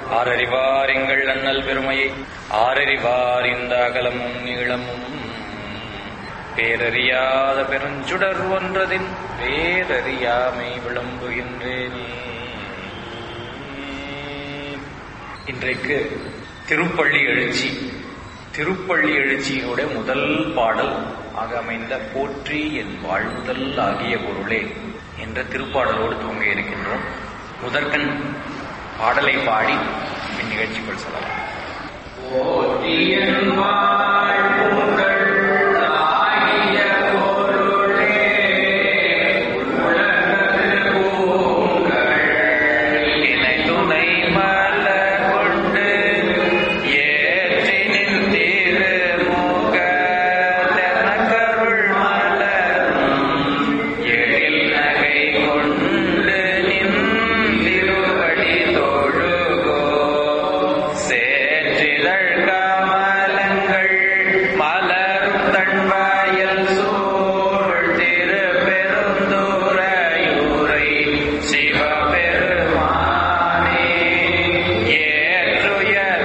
ஆரறிவார் எங்கள் அண்ணல் பெருமையை ஆரறிவார் இந்த அகலமும் நீளமும் பேரறியாத பெருஞ்சுடர் ஒன்றதின் பேரறியாமை விளம்புகின்றேனே இன்றைக்கு திருப்பள்ளி எழுச்சி திருப்பள்ளி எழுச்சியினுடைய முதல் பாடல் ஆக அமைந்த போற்றி என் வாழ்முதல் ஆகிய பொருளே என்ற திருப்பாடலோடு துவங்க இருக்கின்றோம் முதற்கண் பாடலை பாடி இந்நிகழ்ச்சிக்குள் செல்லலாம் இணை துணை மலர் கொண்டு ஏற்றி நின்றிருமுக தெனக்கருள் மலரும் எழில் நகை கொண்டு நின்றிருவடி தொழுகோ சேற்றிதழ் கமலங்கள் மலரும் தன்வாயல் சூழ் திருப்பெருந்துறையூரை சிவபெருமானே ஏற்றுயர்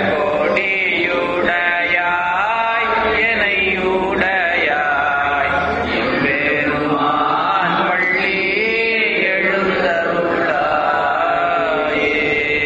கொடியுடையாய் எனையுடையாய் எம்பெருமான் பள்ளி எழுந்தருளாயே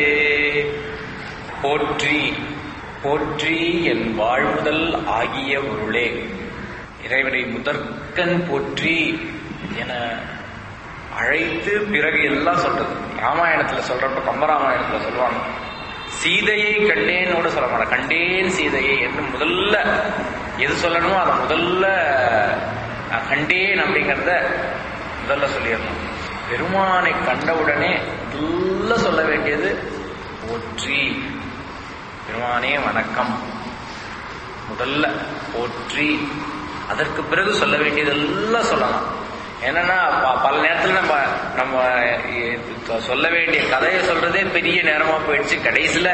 போற்றி போற்றி என் வாழ்முதல் ஆகிய பொருளே இறைவனை முதற்கண் போற்றி என அழைத்து பிறகு எல்லாம் சொல்றது ராமாயணத்துல சொல்றப்ப கம்பராமாயணத்துல சொல்லுவாங்க சீதையை கண்டேனோட சொல்ல மாட்டேன் கண்டேன் சீதையை என்று முதல்ல எது சொல்லணுமோ அதை முதல்ல அஹ், கண்டேன் அப்படிங்கறத முதல்ல சொல்லிடணும் பெருமானை கண்டவுடனே முதல்ல சொல்ல வேண்டியது போற்றி பெருமானே வணக்கம் முதல்ல போற்றி அதற்கு பிறகு சொல்ல வேண்டியதெல்லாம் சொல்லலாம் என்னன்னா ப- பல நேரத்துல நம்ம நம்ம இ- சொல்ல வேண்டிய கதையை சொல்றதே பெரிய நேரமா போயிடுச்சு கடைசியில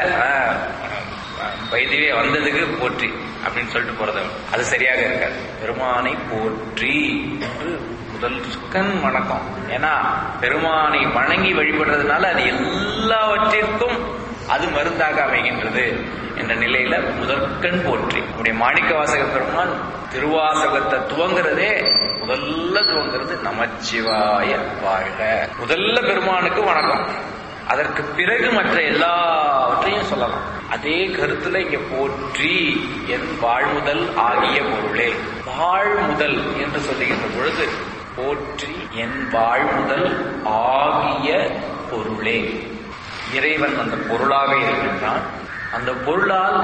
வைத்தியே வந்ததுக்கு போற்றி அப்படின்னு சொல்லிட்டு போறது அது சரியாக இருக்காது பெருமானை போற்றி என்று முதல் கண் வணக்கம் ஏன்னா பெருமானை வணங்கி வழிபடுறதுனால அது எல்லாவற்றிற்கும் அது மருந்தாக அமைகின்றது என்ற நிலையில முதற்கண் போற்றி நம்முடைய மாணிக்க வாசக பெருமான் திருவாசகத்தை துவங்குறதே முதல்ல துவங்குறது நமச்சிவாய வாழ்க முதல்ல பெருமானுக்கு வணக்கம் அதற்கு பிறகு மற்ற எல்லாவற்றையும் சொல்லலாம் அதே கருத்துல இங்க போற்றி என் வாழ்முதல் ஆகிய பொருளே வாழ்முதல் என்று சொல்லுகின்ற பொழுது போற்றி என் வாழ்முதல் ஆகிய பொருளே இறைவன் அந்த பொருளாக இருக்கின்றான் அந்த பொருளால்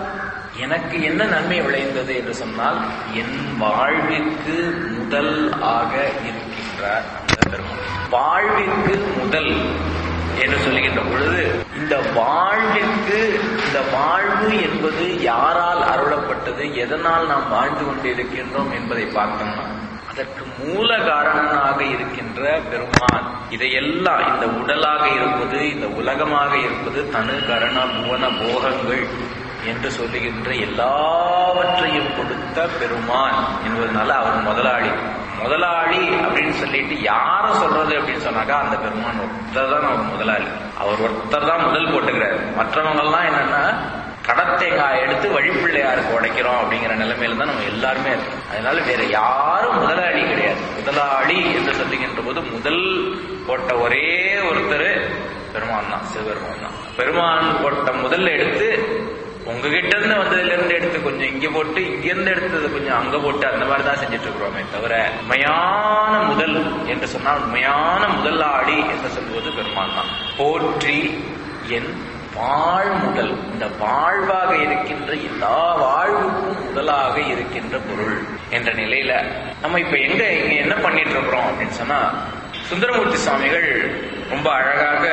எனக்கு என்ன நன்மை விளைந்தது என்று சொன்னால் என் வாழ்விற்கு முதல் ஆக இருக்கின்றார் அந்த பெருமாள் வாழ்விற்கு முதல் என்று சொல்லுகின்ற பொழுது இந்த வாழ்விற்கு இந்த வாழ்வு என்பது யாரால் அருளப்பட்டது எதனால் நாம் வாழ்ந்து கொண்டிருக்கின்றோம் என்பதை பார்த்தோம்னா அதற்கு மூல காரணனாக இருக்கின்ற பெருமான் இதையெல்லாம் இந்த உடலாக இருப்பது இந்த உலகமாக இருப்பது தனு கரண புவன போகங்கள் என்று சொல்லுகின்ற எல்லாவற்றையும் கொடுத்த பெருமான் என்பதனால அவர் முதலாளி முதலாளி அப்படின்னு சொல்லிட்டு யார சொல்றது அப்படின்னு சொன்னாக்கா அந்த பெருமான் ஒருத்தர் தான் அவர் முதலாளி அவர் ஒருத்தர் தான் முதல் போட்டுக்கிறார் மற்றவங்க எல்லாம் என்னன்னா கடத்தேங்காய் எடுத்து வழிப்பிள்ளையாருக்கு உடைக்கிறோம் அப்படிங்கிற நிலைமையில தான் நம்ம எல்லாருமே இருக்கோம் அதனால வேற யாரும் முதலாளி கிடையாது முதலாளி என்று சொல்லுகின்ற போது முதல் போட்ட ஒரே ஒருத்தர் பெருமான் தான் சிவபெருமான் தான் பெருமான் போட்ட முதல்ல எடுத்து உங்ககிட்ட இருந்து வந்ததுல இருந்து எடுத்து கொஞ்சம் இங்க போட்டு இங்க இருந்து எடுத்தது கொஞ்சம் அங்க போட்டு அந்த மாதிரி தான் செஞ்சுட்டு இருக்கிறோமே தவிர உண்மையான முதல் என்று சொன்னால் உண்மையான முதலாளி என்று சொல்வது பெருமான் தான் போற்றி என் வாழ் முதல் இந்த வாழ்வாக இருக்கின்ற எல்லா வாழ்வுக்கும் முதலாக இருக்கின்ற பொருள் என்ற நிலையில நம்ம இப்ப எங்க இங்க என்ன பண்ணிட்டு இருக்கிறோம் அப்படின்னு சொன்னா சுந்தரமூர்த்தி சுவாமிகள் ரொம்ப அழகாக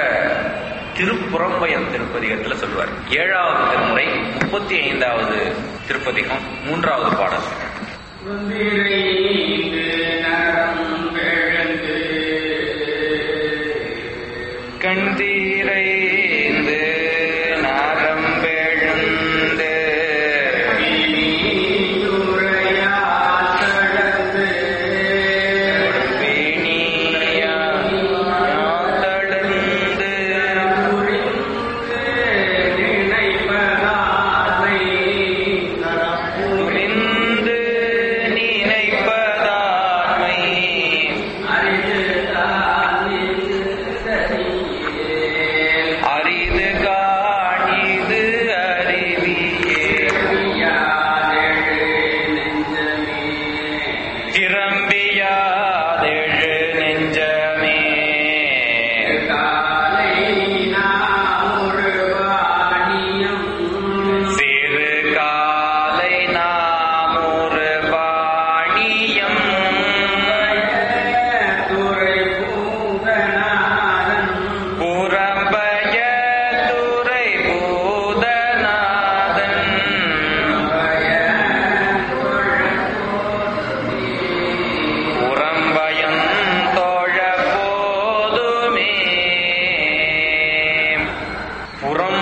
திருப்புறம்பயம் திருப்பதிகத்துல சொல்வார் ஏழாவது திருமுறை முப்பத்தி ஐந்தாவது திருப்பதிகம் மூன்றாவது பாடல் கண்டீரைந்து நரம்பெழுந்து கொடும்பினியாத்தடந்து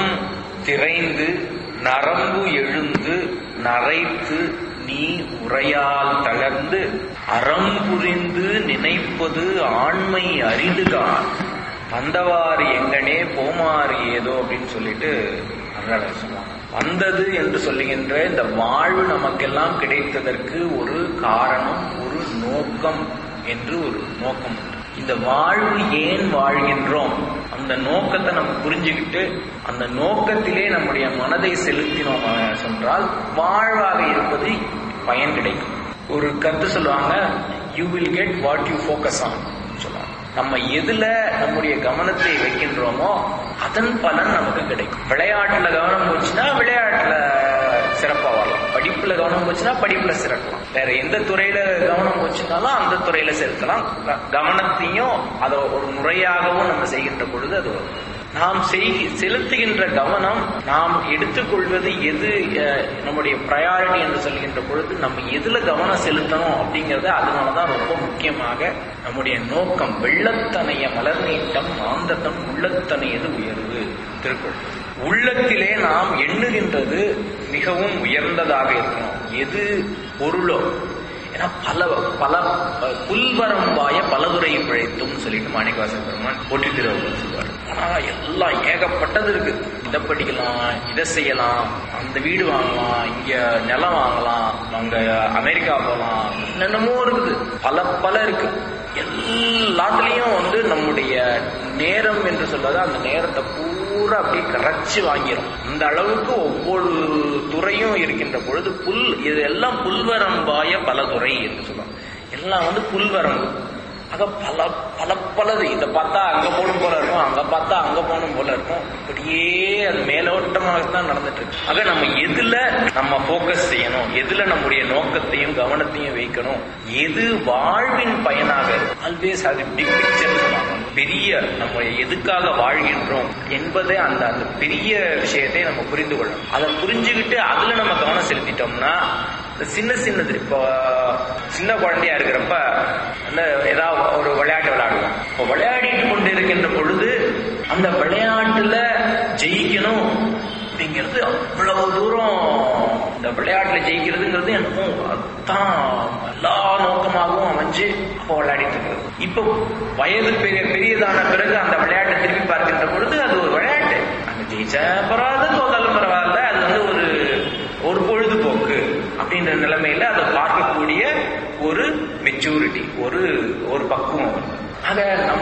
திரைந்து நரம்பு எழுந்து நரைத்து நீ உரையால் தளர்ந்து அறம் புரிந்து நினைப்பது ஆண்மை அரிதுகான் வந்தவாறு எங்கனே போமாறு ஏதோ அப்படின்னு சொல்லிட்டு அருளாளர் சொன்னாங்க வந்தது என்று சொல்லுகின்ற இந்த வாழ்வு நமக்கெல்லாம் கிடைத்ததற்கு ஒரு காரணம் ஒரு நோக்கம் என்று ஒரு நோக்கம் உண்டு. இந்த வாழ்வு ஏன் வாழ்கின்றோம் அந்த நோக்கத்தை நம்ம புரிஞ்சுக்கிட்டு அந்த நோக்கத்திலே நம்முடைய மனதை செலுத்தினோம் சென்றால் வாழ்வாக இருப்பது பயன் கிடைக்கும் ஒரு கருத்து சொல்லுவாங்க you will get what you focus on சொல்லுவாங்க நம்ம எதுல நம்முடைய கவனத்தை வைக்கின்றோமோ அதன் பலன் நமக்கு கிடைக்கும் விளையாட்டுல கவனம் போச்சுன்னா விளையாட்டுல சிறப்பா வரலாம் படிப்புல கவனம் போச்சுன்னா படிப்புல சிறக்கலாம் வேற எந்த துறையில கவனம் போச்சுனாலும் அந்த துறையில செலுத்தலாம் க- கவனத்தையும் அதை ஒரு முறையாகவும் நம்ம செய்கின்ற பொழுது அது வரும் நாம் செய் செலுத்துகின்ற கவனம் நாம் எடுத்துக்கொள்வது எது அஹ், நம்முடைய ப்ரையாரிட்டி என்று சொல்கின்ற பொழுது நம்ம எதுல கவனம் செலுத்தணும் அப்படிங்கறது அதனாலதான் ரொம்ப முக்கியமாக நம்முடைய நோக்கம் வெள்ளத்தனைய மலர் நீட்டம் மாந்தத்தம் உள்ளத்தனையது உயர்வு திருக்குறள் உள்ளத்திலே நாம் எண்ணுகின்றது மிகவும் உயர்ந்ததாக இருக்கணும் எது பொருளோ ஏன்னா பல பல அஹ், புல்வரம்பாய பலதுறை பிழைத்தும் சொல்லிட்டு மாணிக்கவாசன் பெருமான் போட்டி திருவள்ளுவர் சொல்லுவார் ஆனா எல்லாம் ஏகப்பட்டது இருக்கு இதை படிக்கலாம் இதை செய்யலாம் அந்த வீடு வாங்கலாம் இங்க நிலம் வாங்கலாம் அங்க அமெரிக்கா போகலாம் என்னென்னமோ இருக்குது பல பல இருக்கு எல்லாத்துலயும் வந்து நம்முடைய நேரம் என்று சொல்வது அந்த நேரத்தை பூரா அப்படியே கரைச்சு வாங்கிரும் அந்த அளவுக்கு ஒவ்வொரு துறையும் இருக்கின்ற பொழுது புல் இது எல்லாம் புல்வரம்பாய பல துறை என்று சொல்லுவாங்க எல்லாம் வந்து புல்வரம்பு ஆக பல பல பலது இதை பார்த்தா அங்க போகணும் போல இருக்கும் அங்க பார்த்தா அங்க போகணும் போல இருக்கும் இப்படியே அது மேலோட்டமாக தான் நடந்துட்டு இருக்கு ஆக நம்ம எதுல நம்ம ஃபோக்கஸ் செய்யணும் எதுல நம்முடைய நோக்கத்தையும் கவனத்தையும் வைக்கணும் எது வாழ்வின் பயனாக ஆல்வேஸ் அது பிக் பிக்சர் சொல்லுவாங்க பெரிய நம்ம எதுக்காக வாழ்கின்றோம் என்பதை அந்த அந்த பெரிய விஷயத்தை நம்ம புரிந்து கொள்ளணும் அதை புரிஞ்சுக்கிட்டு அதுல நம்ம கவனம் செலுத்திட்டோம்னா இந்த சின்ன சின்னது இப்போ சின்ன குழந்தையா இருக்கிறப்ப அந்த ஏதாவது ஒரு விளையாட்டு விளையாடுவோம் இப்போ விளையாடிட்டு கொண்டு இருக்கின்ற பொழுது அந்த விளையாட்டுல ஜெயிக்கணும் அப்படிங்கிறது அவ்வளவு தூரம் இந்த விளையாட்டுல ஜெயிக்கிறதுங்கிறது எனக்கும் அதுதான் எல்லா நோக்கமாகவும் அமைஞ்சு அப்போ விளையாடிட்டு இருக்கிறது இப்போ வயது பெரிய பெரியதான பிறகு அந்த விளையாட்டை திரும்பி பார்க்கின்ற பொழுது அது ஒரு விளையாட்டு அங்க ஜெயிச்சா பரவாயில்ல தோத்தாலும் பரவாயில்ல அது வந்து ஒரு ஒரு பொழுதுபோக்கு அப்படின்ற நிலைமையில அதை பார்க்கக்கூடிய ஒரு மெச்சூரிட்டி ஒரு ஒரு பக்குவம் ஆக நம்ம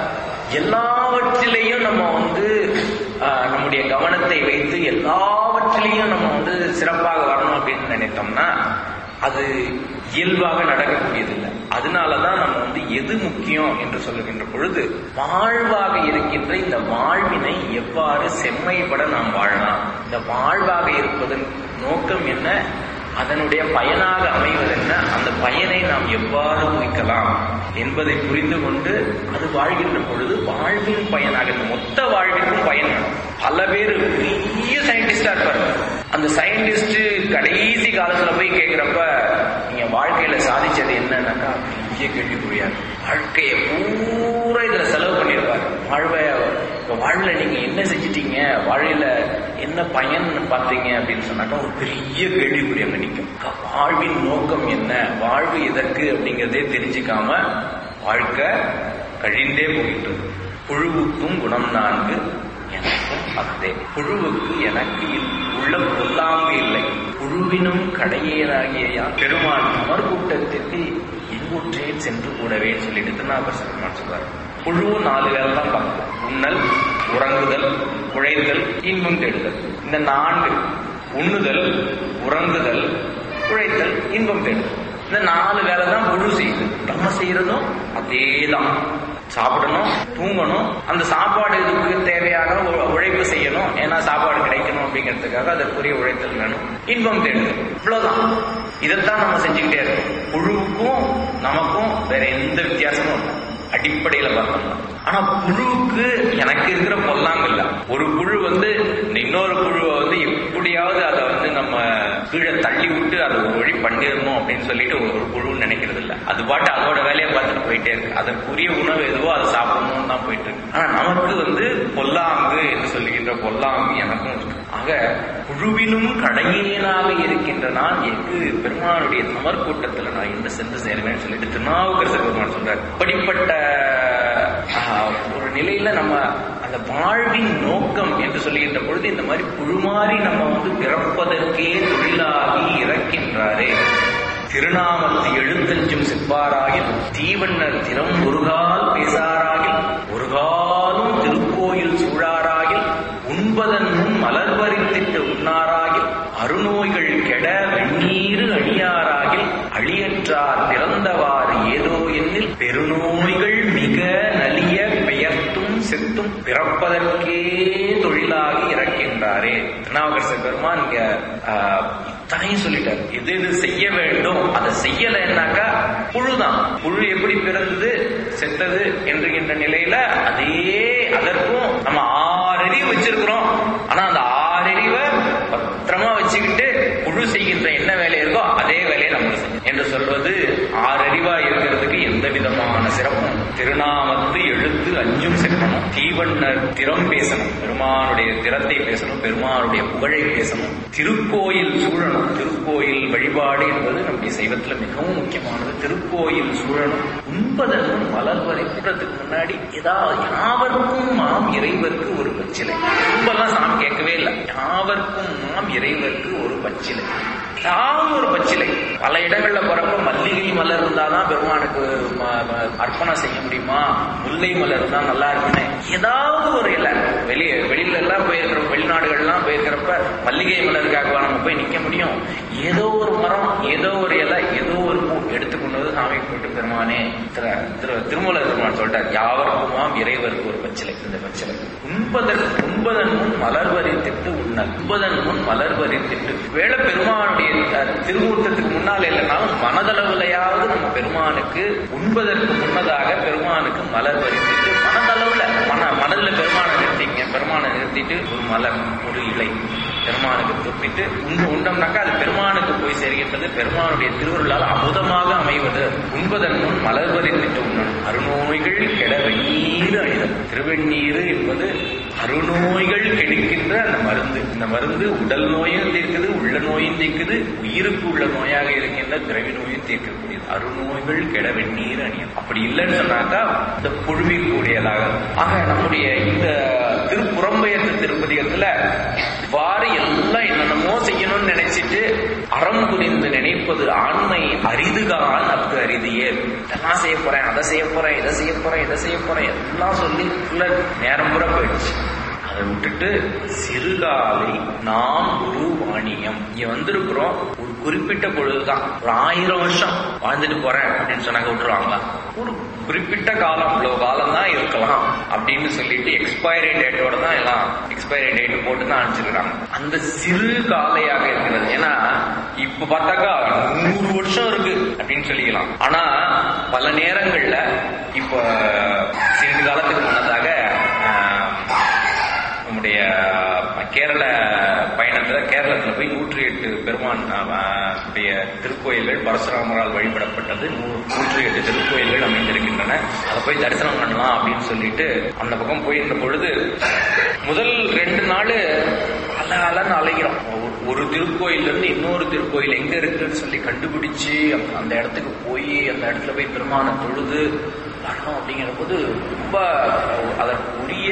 எல்லாவற்றிலையும் நம்ம வந்து ஆஹ், நம்முடைய கவனத்தை வைத்து எல்லாவற்றிலையும் நம்ம வந்து சிறப்பாக வரணும் அப்படின்னு நினைத்தோம்னா அது இயல்பாக நடக்கக்கூடியதில்லை அதனாலதான் நம்ம வந்து எது முக்கியம் என்று சொல்லுகின்ற பொழுது வாழ்வாக இருக்கின்ற இந்த வாழ்வினை எவ்வாறு செம்மைப்பட நாம் வாழலாம் இந்த வாழ்வாக இருப்பதன் நோக்கம் என்ன அதனுடைய பயனாக அமைவதென்ன அந்த பயனை நாம் எவ்வாறு குறிக்கலாம் என்பதை புரிந்து கொண்டு அது வாழ்கின்ற பொழுது வாழ்வின் பயனாக இந்த மொத்த வாழ்விற்கும் பயன் வேணும். பல பேர் பெரிய சயின்டிஸ்டா இருப்பாரு அந்த சயின்டிஸ்ட் கடைசி காலத்துல போய் கேட்கிறப்ப நீங்க வாழ்க்கையில சாதிச்சது என்னன்னாக்கா பெரிய கேள்விக்குறியாரு வாழ்க்கையை பூரா இதுல செலவு பண்ணியிருப்பாரு வாழ்வை இப்ப வாழ்ல நீங்க என்ன செஞ்சிட்டீங்க வாழ்க்கையில என்ன பயன் பார்த்தீங்க அப்படின்னு சொன்னாக்கா ஒரு பெரிய கேள்விக்குறி அங்க நிற்கும் வாழ்வின் நோக்கம் என்ன வாழ்வு எதற்கு அப்படிங்கறதே தெரிஞ்சுக்காம வாழ்க்கை கழிந்தே போகின்றது புழுவுக்கும் குணம் நான்கு எனக்கும் அஃதே புழுவுக்கு எனக்கு இல்- உள்ள பொல்லாங்கு இல்லை புழுவினும் கடையேறாகிய யான் பெருமான் அமர் கூட்டத்திற்கு எங்கூற்றேன் சென்று கூடவே சொல்லிட்டு திருநாபர் பெருமான் சொல்றாரு புழு நாலு வேலை தான் பார்க்கும் உண்ணல் உறங்குதல் உழைத்தல் இன்பம் தேடுதல் இந்த நான்கு உண்ணுதல் உறங்குதல் உழைத்தல் இன்பம் தேடுதல் இந்த நாலு வேலை தான் புழு செய்யுது நம்ம செய்யறதும் அதே தான் சாப்பிடணும் தூங்கணும் அந்த சாப்பாடு இதுக்கு தேவையான உ- உழைப்பு செய்யணும் ஏன்னா சாப்பாடு கிடைக்கணும் அப்படிங்கிறதுக்காக அதற்குரிய உழைத்தல் வேணும் இன்பம் தேடுதல் இவ்வளவுதான் இதைத்தான் நம்ம செஞ்சுக்கிட்டே இருக்கோம் புழுவுக்கும் நமக்கும் வேற எந்த வித்தியாசமும் இல்லை அடிப்படையில பார்த்தோம்னா ஆனா புழுவுக்கு எனக்கு இருக்கிற பொல்லாங்க இல்ல ஒரு புழு வந்து இன்னொரு புழுவை வந்து எப்படியாவது அதை வந்து நம்ம கீழே தள்ளி விட்டு அதை ஒரு வழி பண்ணிடணும் அப்படின்னு சொல்லிட்டு ஒரு குழுன்னு நினைக்கிறது இல்ல அது பாட்டு அதோட வேலையை பார்த்துட்டு போயிட்டே இருக்கு அதற்குரிய உணவு எதுவோ அதை சாப்பிடணும்னு தான் போயிட்டு இருக்கு ஆனா நமக்கு வந்து பொல்லாங்கு என்று சொல்லுகின்ற பொல்லாங்கு எனக்கும் இருக்கு ஆக குழுவிலும் கடையேனாக இருக்கின்ற நான் எங்கு பெருமானுடைய தமர் கூட்டத்துல நான் என்ன சென்று சேருவேன்னு சொல்லிட்டு திருநாவுக்கரசர் பெருமான் சொல்றார் அப்படிப்பட்ட ஆஹ், ஒரு நிலையில நம்ம அந்த வாழ்வின் நோக்கம் என்று சொல்லுகின்ற பொழுது இந்த மாதிரி புழுமாறி நம்ம வந்து பிறப்பதற்கே தொழிலாகி இறக்கின்றாரே திருநாமத்து எழுத்தஞ்சும் செப்பாராகில் தீவண்ணர் திறம் ஒருகால் பேசாராகில் ஒருகாலும் திருக்கோயில் சூழாராகில் உண்பதன் முன் மலர்வரித்திட்டு உண்ணாராகில் அருநோய்கள் கெட வெந்நீரு அணியாராகில் அழியற்றார் பிறந்தவாறு ஏதோ என்னில் பெருநோய்கள் மிக நலிய பெயர்த்தும் செத்தும் பிறப்பதற்கே தொழிலாகி இறக்கின்றாரே திருநாவுக்கரசர் பெருமான் இங்க ஆஹ், இத்தனையும் சொல்லிட்டார் எது எது செய்ய வேண்டும் அதை செய்யலைன்னாக்கா புழுதான் புழு எப்படி பிறந்தது செத்தது என்கின்ற நிலையில அதே அதற்கும் நம்ம ஆறு அறிவு வச்சிருக்கிறோம் ஆனா அந்த ஆறு அறிவை பத்திரமா வச்சுக்கிட்டு புழு செய்கின்ற என்ன வேலை இருக்கோ அதே வேலையை நம்ம செய்யணும் என்று சொல்வது ஆறு அறிவா இருக்கிறதுக்கு எந்த விதமான சிறப்பும் திருநாமத்து எழுத்து அஞ்சும் செக்கணும் தீவண்ணர் திறம் பேசணும் பெருமானுடைய திறத்தை பேசணும் பெருமானுடைய புகழை பேசணும் திருக்கோயில் சூழணும் திருக்கோயில் வழிபாடு என்பது நம்முடைய சைவத்துல மிகவும் முக்கியமானது திருக்கோயில் சூழணும் உண்பதற்கும் மலர் வரைக்கிறதுக்கு முன்னாடி ஏதாவது யாவர்க்கும் மாம் இறைவருக்கு ஒரு பச்சிலை ரொம்பலாம் சாமி கேட்கவே இல்லை யாவர்க்கும் மாம் இறைவருக்கு ஒரு பச்சிலை ஏதாவது ஒரு பச்சிலை பல இடங்கள்ல போறப்ப மல்லிகை மலர் இருந்தாதான் பெருமானுக்கு ம- ம- அர்ப்பணம் செய்ய முடியுமா முல்லை மலர் இருந்தா நல்லா இருக்குன்னு ஏதாவது ஒரு இலை வெளியே வெளியில எல்லாம் போயிருக்கிற வெளிநாடுகள்லாம் போயிருக்கிறப்ப மல்லிகை மலருக்காகவா நம்ம போய் நிக்க முடியும் ஏதோ ஒரு மரம் ஏதோ ஒரு இலை ஏதோ ஒரு பூ எடுத்துக்கொண்டு வந்து சாமி போயிட்டு பெருமானே திரு திரு- திருமூல பெருமான் சொல்லிட்டார் யாவருக்குமாம் இறைவருக்கு ஒரு பச்சிலை இந்த பச்சிலை உண்பதற்கு உண்பதன் முன் மலர் வரித்திட்டு உண்ணல் உண்பதன் முன் மலர் வரித்திட்டு வேளை பெருமானுடைய அஹ், திருமூர்த்தத்துக்கு முன்னால் இல்லைனாலும் மனதளவுலையாவது நம்ம பெருமானுக்கு உண்பதற்கு முன்னதாக பெருமானுக்கு மலர் வரித்திட்டு மனதளவுல மன மனதில் பெருமானை நிறுத்திங்க பெருமானை நிறுத்திட்டு ஒரு மலர் ஒரு இலை பெருமானுக்கு துப்பிட்டு உண்டு உண்டோம்னாக்கா அது பெருமானுக்கு போய் சேர்கின்றது பெருமானுடைய திருவருளால் அமுதமாக அமைவது உண்பதன் முன் மலர் வரித்திட்டு உண்ணணும் அருநோய்கள் கெட வெந்நீர் அணிதல் திருவெண்ணீர் என்பது அருநோய்கள் கெடுக்கின்ற அந்த மருந்து இந்த மருந்து உடல் நோயும் தீர்க்குது உள்ள நோயும் தீர்க்குது உயிருக்கு உள்ள நோயாக இருக்கின்ற பிறவி நோயும் தீர்க்கக்கூடியது அருநோய்கள் கெட வெந்நீர் அணியம் அப்படி இல்லைன்னு சொன்னாக்கா இந்த புழுவில் கூடியதாக ஆக நம்முடைய இந்த திருப்புறம்பயத்து திருப்பதிகத்துல இவ்வாறு எல்லாம் என்னென்னமோ செய்யணும்னு நினைச்சிட்டு அறம் புரிந்து நினைப்பது ஆண்மை அரிதுகான் அக்கு அரிதியே இதெல்லாம் செய்ய போறேன் அதை செய்ய போறேன் இதை செய்ய போறேன் இதை செய்ய போறேன் எல்லாம் சொல்லி full ஆ நேரம் பூரா போயிடுச்சு அதை விட்டுட்டு சிறுகாலை நாம் குரு வாணியம் இங்க வந்திருக்கிறோம் ஒரு குறிப்பிட்ட பொழுதுதான் ஒரு ஆயிரம் வருஷம் வாழ்ந்துட்டு போறேன் அப்படின்னு சொன்னாங்க விட்டுருவாங்களா ஒரு குறிப்பிட்ட காலம் இவ்வளவு காலம் தான் இருக்கலாம் அப்படின்னு சொல்லிட்டு எக்ஸ்பைரி டேட்டோட தான் எல்லாம் எக்ஸ்பைரி டேட் போட்டு தான் அனுப்பிச்சிருக்காங்க அந்த சிறு காலையாக இருக்கிறது ஏன்னா இப்ப பார்த்தாக்கா நூறு வருஷம் இருக்கு அப்படின்னு சொல்லிக்கலாம் ஆனா பல நேரங்கள்ல இப்ப சிறிது காலத்துக்கு முன்னதாக ஆஹ், நம்முடைய கேரள பயணத்துல கேரளத்துல போய் நூற்றி எட்டு பெருமான் ஆஹ், உடைய திருக்கோயில்கள் பரசுராமரால் வழிபடப்பட்டது நூ- நூற்றி எட்டு திருக்கோயில்கள் அமைந்திருக்கின்றன அதை போய் தரிசனம் பண்ணலாம் அப்படின்னு சொல்லிட்டு அந்த பக்கம் போயிருந்த பொழுது முதல் ரெண்டு நாள் அல அலன்னு அலைகிறோம் ஒரு- ஒரு திருக்கோயில்ல இருந்து இன்னொரு திருக்கோயில் எங்க இருக்குன்னு சொல்லி கண்டுபிடிச்சு அந்த- அந்த இடத்துக்கு போய் அந்த இடத்துல போய் பெருமானை தொழுது வரணும் அப்படிங்கிற போது ரொம்ப அதற்கு உரிய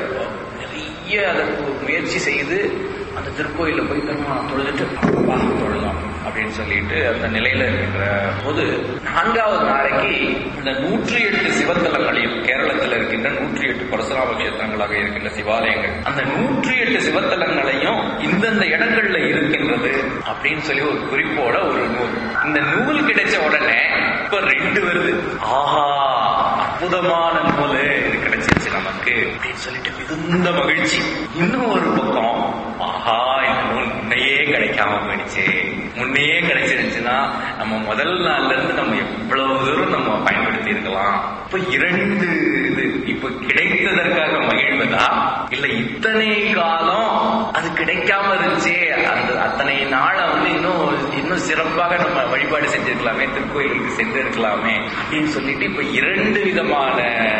நிறைய அதற்கு ஒரு முயற்சி செய்து அந்த திருக்கோயில போய் பெருமானை தொழுதுட்டு அப்பா தொழலாம் அப்படின்னு சொல்லிட்டு அந்த நிலையில இருக்கின்ற போது நான்காவது நாளைக்கு இந்த நூற்றி எட்டு சிவத்தலங்களையும் கேரளத்தில் இருக்கின்ற நூற்றி எட்டு பரசுராம கஷேத்திரங்களாக இருக்கின்ற சிவாலயங்கள் அந்த நூற்றி எட்டு சிவத்தலங்களையும் இந்தந்த இடங்கள்ல இருக்கின்றது அப்படின்னு சொல்லி ஒரு குறிப்போட ஒரு நூல் இந்த நூல் கிடைச்ச உடனே இப்ப ரெண்டு வருது ஆஹா அற்புதமான நூல் இது கிடைச்சிருச்சு நமக்கு அப்படின்னு சொல்லிட்டு மிகுந்த மகிழ்ச்சி இன்னும் ஒரு பக்கம் ஆஹா இந்த நூல் முன்னையே கிடைக்காம போயிடுச்சு முன்னையே கிடைச்சிருந்துச்சுன்னா நம்ம முதல் நாள்ல இருந்து நம்ம எவ்வளவு தூரம் நம்ம பயன்படுத்தி இருக்கலாம் இப்ப இரண்டு இது இப்ப இப்ப கிடைத்ததற்காக மகிழ்வதா இல்ல இத்தனை காலம் அது கிடைக்காம இருந்துச்சே அந்த அத்தனை நாளை வந்து இன்னும் இன்னும் சிறப்பாக நம்ம வழிபாடு செஞ்சிருக்கலாமே திருக்கோயிலுக்கு சென்றிருக்கலாமே அப்படின்னு சொல்லிட்டு இப்ப இரண்டு விதமான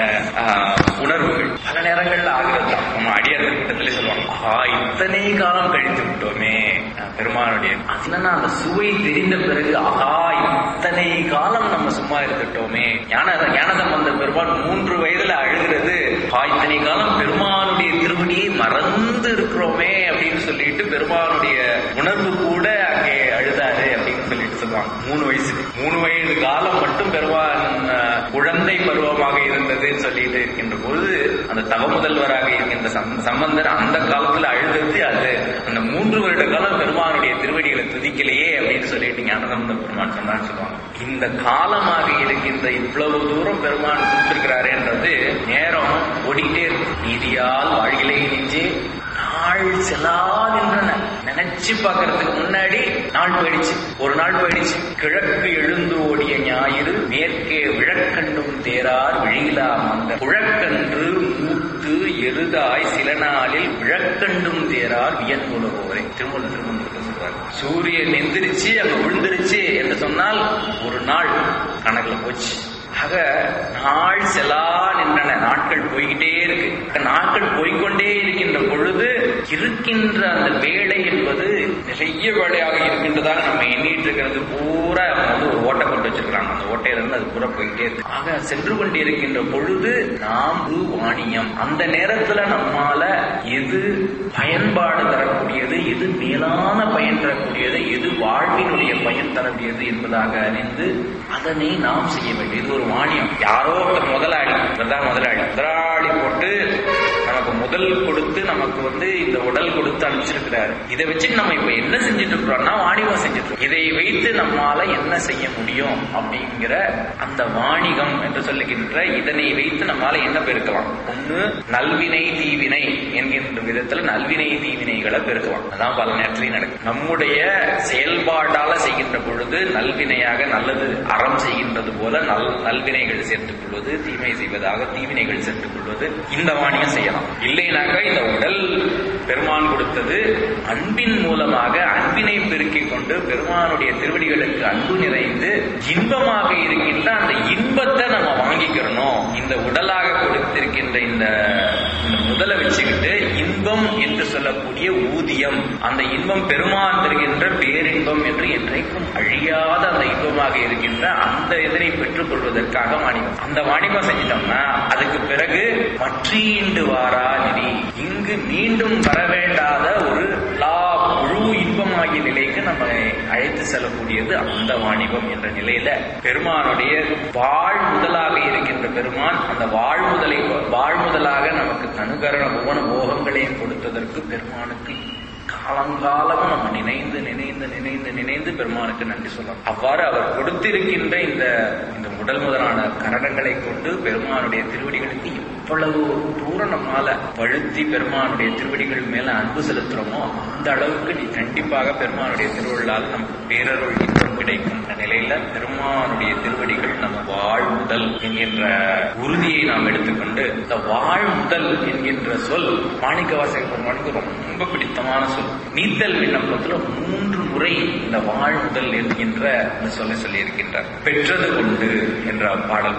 ஆஹ், உணர்வுகள் பல நேரங்கள்ல ஆகிறது தான். நம்ம அடியார் கூட்டத்திலே சொல்லுவாங்க ஆஹா இத்தனை காலம் கழித்து விட்டோமே ஆஹ், பெருமானுடைய அது என்னன்னா அந்த சுவை தெரிந்த பிறகு ஆஹா இத்தனை காலம் நம்ம சும்மா இருந்துட்டோமே ஞான ஞானசம்பந்த பெருமான் மூன்று வயதுல அழுகிறது ஆ இத்தனை காலம் பெருமானுடைய திருவடியை மறந்து இருக்கிறோமே அப்படின்னு சொல்லிட்டு பெருமானுடைய உணர்வு கூட அங்கே அழுதாரு அப்படின்னு சொல்லிட்டு சொல்லுவாங்க மூணு வயசு மூணு வயது காலம் மட்டும் பெருமான் அஹ், குழந்தை பருவமாக இருந்ததுன்னு சொல்லிட்டு இருக்கின்ற பொழுது அந்த தவ முதல்வராக இருக்கின்ற சம்- சம்பந்தர் அந்த காலத்துல அழுதது அது அந்த மூன்று வருட காலம் பெருமானுடைய திருவடிகளை துதிக்கலையே அப்படின்னு சொல்லிட்டு ஞானசம்பந்த பெருமான் சொன்னான்னு சொல்லுவாங்க இந்த காலமாக இருக்கின்ற இவ்வளவு தூரம் பெருமான் கொடுத்திருக்கிறாருன்றது நேரம் ஓடிக்கிட்டே இருக்கு நீதியால் வாழ்கிலே நெஞ்சே நாள் செல்லாதின்றன நினைச்சு பார்க்கறதுக்கு முன்னாடி நாள் போயிடுச்சு ஒரு நாள் போயிடுச்சு கிழக்கு எழுந்து ஓடிய ஞாயிறு மேற்கே விழக்கண்டும் தேரார் விழியிலா மந்த குழக்கன்று மூத்து எருதாய் சில நாளில் விழக்கண்டும் தேரார் வியன்புலவோரை திருமூல திருமணத்துக்கு சொல்றாரு சூரியன் எந்திரிச்சு அங்க விழுந்துருச்சு என்று சொன்னால் ஒரு நாள் கணக்குல போச்சு ஆக நாள் செலா நின்றன நாட்கள் போய்கிட்டே இருக்கு நாட்கள் போய்க்கொண்டே இருக்கின்ற பொழுது இருக்கின்ற அந்த வேலை என்பது நிறைய வேலையாக இருக்கின்றதாக நம்ம எண்ணிட்டு இருக்கிறது பூரா அவங்க வந்து ஒரு ஓட்டை கொண்டு வச்சிருக்காங்க அந்த ஓட்டையில இருந்து அது பூரா போயிட்டே இருக்கு ஆக சென்று கொண்டே இருக்கின்ற பொழுது நாம் ஒரு வாணியம் அந்த நேரத்துல நம்மால எது பயன்பாடு தரக்கூடியது எது மேலான பயன் தரக்கூடியது எது வாழ்வினுடைய பயன் தரக்கூடியது என்பதாக அறிந்து அதனை நாம் செய்ய வேண்டியது இது ஒரு வாணியம் யாரோ ஒருத்தர் முதலாளி இவர்தான் முதலாளி முதலாளி போட்டு நமக்கு முதல் கொடுத்து நமக்கு வந்து இந்த உடல் கொடுத்து அனுப்பிச்சிருக்கிறாரு இதை வச்சுட்டு நம்ம இப்ப என்ன செஞ்சுட்டு இருக்கிறோம்னா வாணிகம் செஞ்சுட்டு இருக்கோம். இதை வைத்து நம்மால என்ன செய்ய முடியும் அப்படிங்கிற அந்த வாணிகம் என்று சொல்லுகின்ற இதனை வைத்து நம்மால என்ன பெருக்கலாம் ஒண்ணு நல்வினை தீவினை என்கின்ற விதத்துல நல்வினை தீவினைகளை பெருக்கலாம் அதான் பல நேரத்திலையும் நடக்கும் நம்முடைய செயல்பாட்டால செய்கின்ற பொழுது நல்வினையாக நல்லது அறம் செய்கின்றது போல நல் நல்வினைகள் சேர்த்துக் கொள்வது தீமை செய்வதாக தீவினைகள் சேர்த்துக் கொள்வது இந்த வாணியம் செய்யலாம் இல்லைனாக்க இந்த உடல் பெருமான் கொடுத்தது அன்பின் மூலமாக அன்பினை பெருக்கிக் கொண்டு பெருமானுடைய திருவடிகளுக்கு அன்பு நிறைந்து இன்பமாக இருக்கின்ற அந்த இன்பத்தை நம்ம வாங்கிக்கிறணும் இந்த உடலாக கொடுத்திருக்கின்ற இந்த இந்த முதலை வச்சுக்கிட்டு இன்பம் என்று சொல்லக்கூடிய ஊதியம் அந்த இன்பம் பெருமான் தருகின்ற பேரின்பம் என்று என்றைக்கும் அழியாத அந்த இன்பமாக இருக்கின்ற அந்த இதனை பெற்றுக் கொள்வதற்காக வாணிபம் அந்த வாணிபம் செஞ்சிட்டோம்னா அதுக்கு பிறகு மற்றீண்டு வாரா நிதி இங்கு மீண்டும் வர வேண்டாத ஒரு லா முழு இன்பமாகிய நிலைக்கு நம்ம அழைத்து செல்லக்கூடியது அந்த வாணிபம் என்ற நிலையில பெருமானுடைய வாழ் முதலாக இருக்கின்ற பெருமான் அந்த வாழ்முதலை வாழ்முதலாக நமக்கு தனுகரண புவன போகங்களையும் கொடுத்ததற்கு பெருமானுக்கு காலங்காலமும் நம்ம நினைந்து நினைந்து நினைந்து நினைந்து பெருமானுக்கு நன்றி சொல்லலாம் அவ்வாறு அவர் கொடுத்திருக்கின்ற இந்த இந்த முதல் முதலான கரணங்களை கொண்டு பெருமானுடைய திருவடிகளுக்கு எவ்வளவு தூரம் நம்மால வழுத்தி பெருமானுடைய திருவடிகள் மேல அன்பு செலுத்துறோமோ அந்த அளவுக்கு நீ கண்டிப்பாக பெருமானுடைய திருவள்ளால் நமக்கு பேரருள் இன்பம் கிடைக்கும் என்ற நிலையில பெருமானுடைய திருவடிகள் நம்ம வாழ்முதல் என்கின்ற உறுதியை நாம் எடுத்துக்கொண்டு இந்த வாழ்முதல் என்கின்ற சொல் மாணிக்க வாசக பெருமானுக்கு ரொம்ப பிடித்தமான சொல் நீத்தல் விண்ணப்பத்துல மூன்று முறை இந்த வாழ்முதல் என்கின்ற இந்த சொல்லை சொல்லி இருக்கின்றார் பெற்றது கொண்டு என்ற பாடல்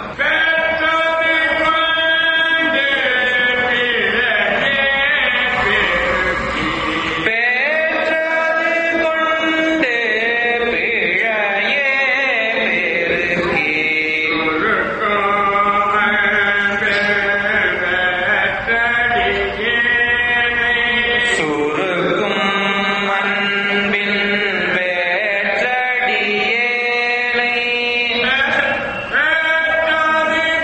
பெற்றது கொண்டு பிழையே பெருக்கி சுருக்கும் அன்பின் வேற்றடியேனை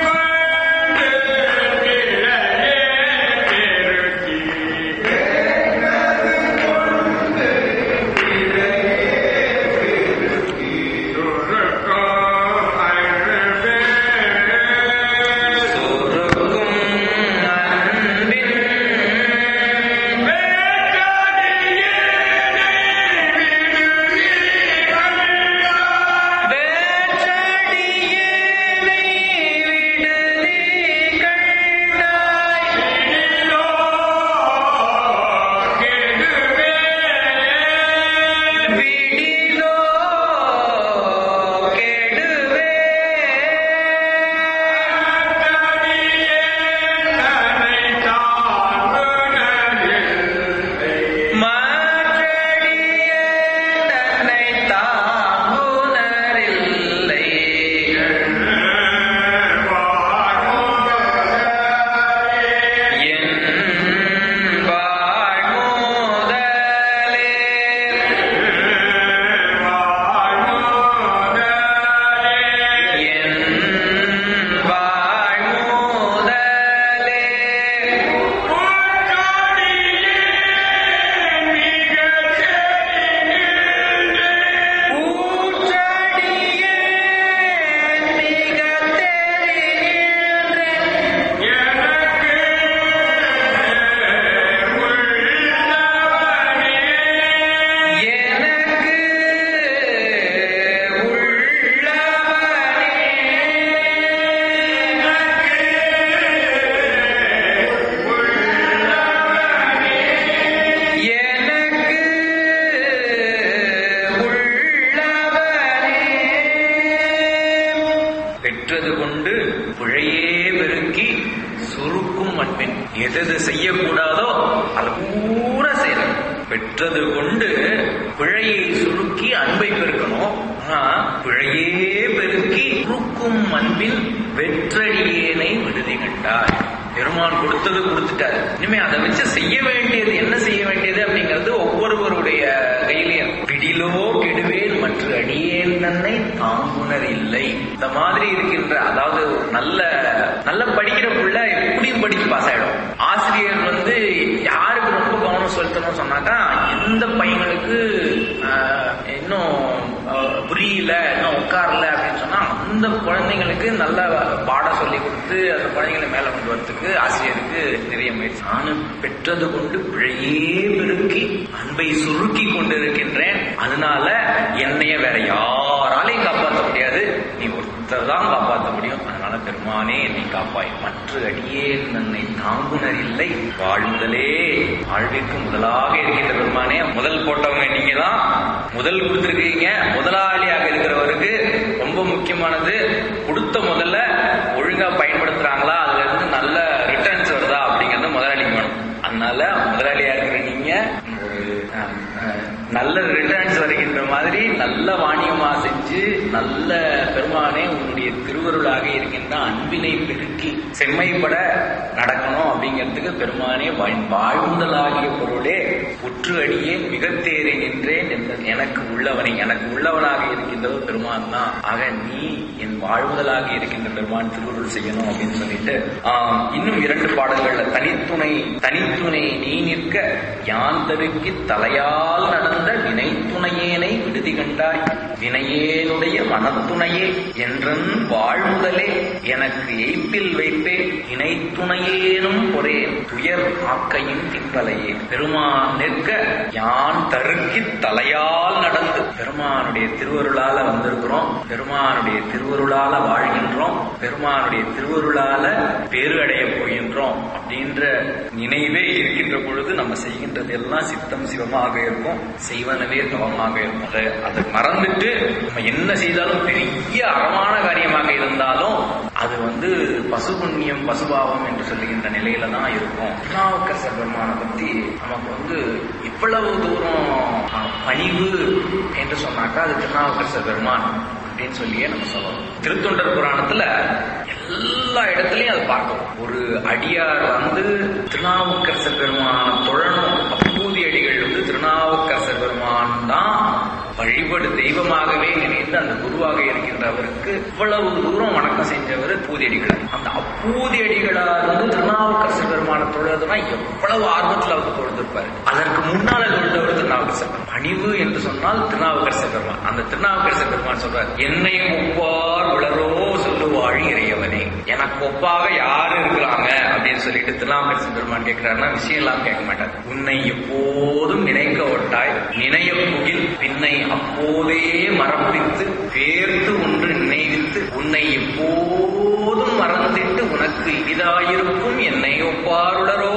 பெற்றது கொண்டு பிழையை சுருக்கி அன்பை பெருக்கணும் ஆனா பிழையே பெருக்கி சுருக்கும் அன்பின் வெற்றடியேனை விடுதி கண்டாய் பெருமான் கொடுத்தது கொடுத்துட்டாரு இனிமே அதை வச்சு செய்ய வேண்டியது என்ன செய்ய வேண்டியது அப்படிங்கிறது ஒவ்வொருவருடைய கையிலையும் பிடிலோ கெடுவேன் மற்ற அடியேன் தன்னை தாங்குனர் இல்லை இந்த மாதிரி இருக்கின்ற அதாவது நல்ல நல்ல படிக்கிற புள்ள எப்படியும் படிச்சு பாஸ் ஆயிடும் ஆசிரியர் வந்து யாருக்கு ரொம்ப கவனம் செலுத்தணும் சொன்னாக்கா எந்த பையனுக்கு ஆஹ், இன்னும் ஆஹ், புரியல இன்னும் உட்காரல அப்படின்னு சொன்னா அந்த குழந்தைங்களுக்கு நல்ல பாடம் சொல்லி கொடுத்து அந்த குழந்தைங்களை மேல கொண்டு வரதுக்கு ஆசிரியருக்கு நிறைய முயற்சி நானும் பெற்றது கொண்டு பிழையே பெருக்கி அன்பை சுருக்கி கொண்டு இருக்கின்றேன் அதனால என்னைய வேற யாராலையும் காப்பாற்ற முடியாது நீ ஒருத்தர் தான் காப்பாற்ற முடியும் அதனால பெருமானே என்னை காப்பாய் மற்ற அடியே நன்னை தாங்குனர் இல்லை வாழ்ந்தலே வாழ்விற்கு முதலாக இருக்கின்ற பெருமானே முதல் போட்டவங்க நீங்க தான் முதல் கொடுத்திருக்கீங்க முதலாளியாக இருக்கிறவருக்கு ரொம்ப முக்கியமானது கொடுத்த முதல்ல ஒழுங்கா பயன்படுத்துறாங்களா அதுல இருந்து நல்ல ரிட்டர்ன்ஸ் வருதா அப்படிங்கறது முதலாளிக்கு வேணும் அதனால முதலாளியா இருக்கிற நீங்க ஒரு அஹ், அஹ், நல்ல ரிட்டர்ன்ஸ் வருகின்ற மாதிரி நல்ல வாணியமா செஞ்சு நல்ல பெருமானே உன்னுடைய திருவருளாக இருக்கின்ற அன்பினை பெருக்கி செம்மைப்பட நடக்கணும் அப்படிங்கிறதுக்கு பெருமானே வாழ்- வாழ்ந்தலாகிய பொருளே உற்று அடியே மிகத்தேறி நின்றேன் என்ற எனக்கு உள்ளவனை எனக்கு உள்ளவனாக இருக்கின்றவர் பெருமான் தான் ஆக நீ என் வாழ்வுதலாக இருக்கின்ற பெருமான் திருவருள் செய்யணும் அப்படின்னு சொல்லிட்டு ஆம், இன்னும் இரண்டு பாடல்கள்ல தனித்துணை தனித்துணை நீ நிற்க யான் தருக்கி தலையால் நடந்த வினைத்துணையேனை விடுதி கண்டாய் வினையேனுடைய மனத்துணையே என்றன் வாழ்முதலே எனக்கு எய்ப்பில் வைப்பே இணைத்துணையேனும் பொறேன் துயர் ஆக்கையும் திப்பலையே பெருமான் நிற்க யான் தருக்கி தலையால் நடந்து பெருமானுடைய திருவருளால வந்திருக்கிறோம் பெருமானுடைய திருவருளால வாழ்கின்றோம் பெருமானுடைய திருவருளால பேரு அடைய போகின்றோம் அப்படின்ற நினைவே இருக்கின்ற பொழுது நம்ம செய்கின்றது எல்லாம் சித்தம் சிவமாக இருக்கும் செய்வனவே தவமாக இருக்கும் அதை அதை மறந்துட்டு நம்ம என்ன செய்தாலும் பெரிய அறமான காரியமாக இருந்தாலும் அது வந்து பசு புண்ணியம் பசுபாவம் என்று சொல்லுகின்ற நிலையில தான் இருக்கும் திருநாவுக்கரசர் பெருமானை பத்தி நமக்கு வந்து இவ்வளவு தூரம் அஹ், பணிவு என்று சொன்னாக்கா அது திருநாவுக்கரசர் பெருமான் அப்படின்னு சொல்லியே நம்ம சொல்லலாம் திருத்தொண்டர் புராணத்துல எல்லா இடத்துலயும் அதை பார்க்கணும் ஒரு அடியார் வந்து திருநாவுக்கரசர் பெருமான தொழணும் அப்பூதி அடிகள் வந்து திருநாவுக்கரசர் பெருமான் தான் வழிபடு தெய்வமாகவே நினைத்து அந்த குருவாக இருக்கின்ற அவருக்கு இவ்வளவு தூரம் வணக்கம் செஞ்சவர் பூதியடிகளார் அந்த அப்பூதியடிகளார் வந்து திருநாவுக்கரசர் பெருமான தொழுதுனா எவ்வளவு ஆர்வத்தில் அவர் தொழுதிருப்பார் அதற்கு முன்னால தொழுதவர் திருநாவுக்கரசர் பெருமான். பணிவு என்று சொன்னால் திருநாவுக்கரசர் பெருமான் அந்த திருநாவுக்கரசர் பெருமான் சொல்றார் என்னை ஒப்பார் உளரோ சொல்லுவாழி இறையவனே எனக்கு ஒப்பாக யாரு இருக்கிறாங்க அப்படின்னு சொல்லிட்டு திருநாவுக்கரசர் பெருமான் கேட்கிறாருன்னா விஷயம் எல்லாம் கேட்க மாட்டார் உன்னை எப்போதும் நினைக்க ஒட்டாய் நினைய புகில் பின்னை அப்போதே மறப்பித்து பேர்த்து ஒன்று நினைவித்து உன்னை எப்போதும் மறந்திட்டு உனக்கு இனிதாயிருக்கும் என்னை ஒப்பாருளரோ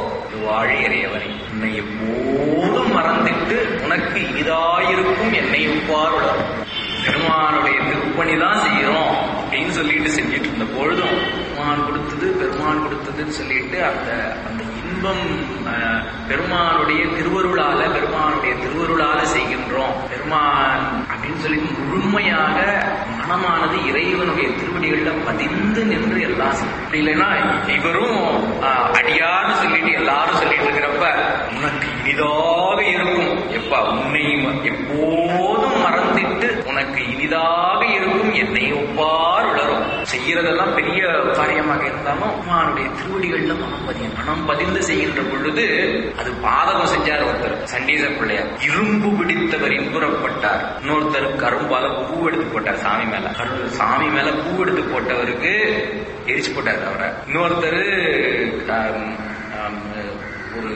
வாழி இறையவனை உன்னை எப்போதும் மறந்திட்டு உனக்கு இனிதாயிருக்கும் என்னை ஒப்பாருளரோ பெருமானுடைய திருப்பணிதான் செய்யறோம் அப்படின்னு சொல்லிட்டு செஞ்சுட்டு இருந்த பொழுதும் பெருமான் கொடுத்தது பெருமான் கொடுத்ததுன்னு சொல்லிட்டு அந்த அந்த இன்பம் அஹ், பெருமானுடைய திருவருளால பெருமானுடைய திருவருளால செய்கின்றோம் பெருமான் அப்படின்னு சொல்லி முழுமையாக மனமானது இறைவனுடைய திருவடிகள்ல பதிந்து நின்று எல்லாம் செய்யும். அப்படி இல்லைன்னா இவரும் அஹ், அடியார்னு சொல்லிட்டு எல்லாரும் சொல்லிட்டு இருக்கிறப்ப உனக்கு இனிதாக இருக்கும் எப்ப உன்னை ம- எப்போதும் மறந்திட்டு உனக்கு இனிதாக இருக்கும் என்னை ஒப்பார் உளரும் செய்யறதெல்லாம் பெரிய காரியமாக இருந்தாலும் பெருமானுடைய திருவடிகள்ல மனம் பதியும் மனம் பதிந்து செய்கின்ற பொழுது அது பாதகம் செஞ்சார் ஒருத்தர் சண்டீச பிள்ளையார் இரும்பு பிடித்தவர் இன்புறப்பட்டார் இன்னொருத்தர் கரும்பால பூ எடுத்து போட்டார் சாமி மேல கரு சாமி மேல பூ எடுத்து போட்டவருக்கு எரிச்சு போட்டார் அவரை இன்னொருத்தர் ஆம், ஆம், ஒரு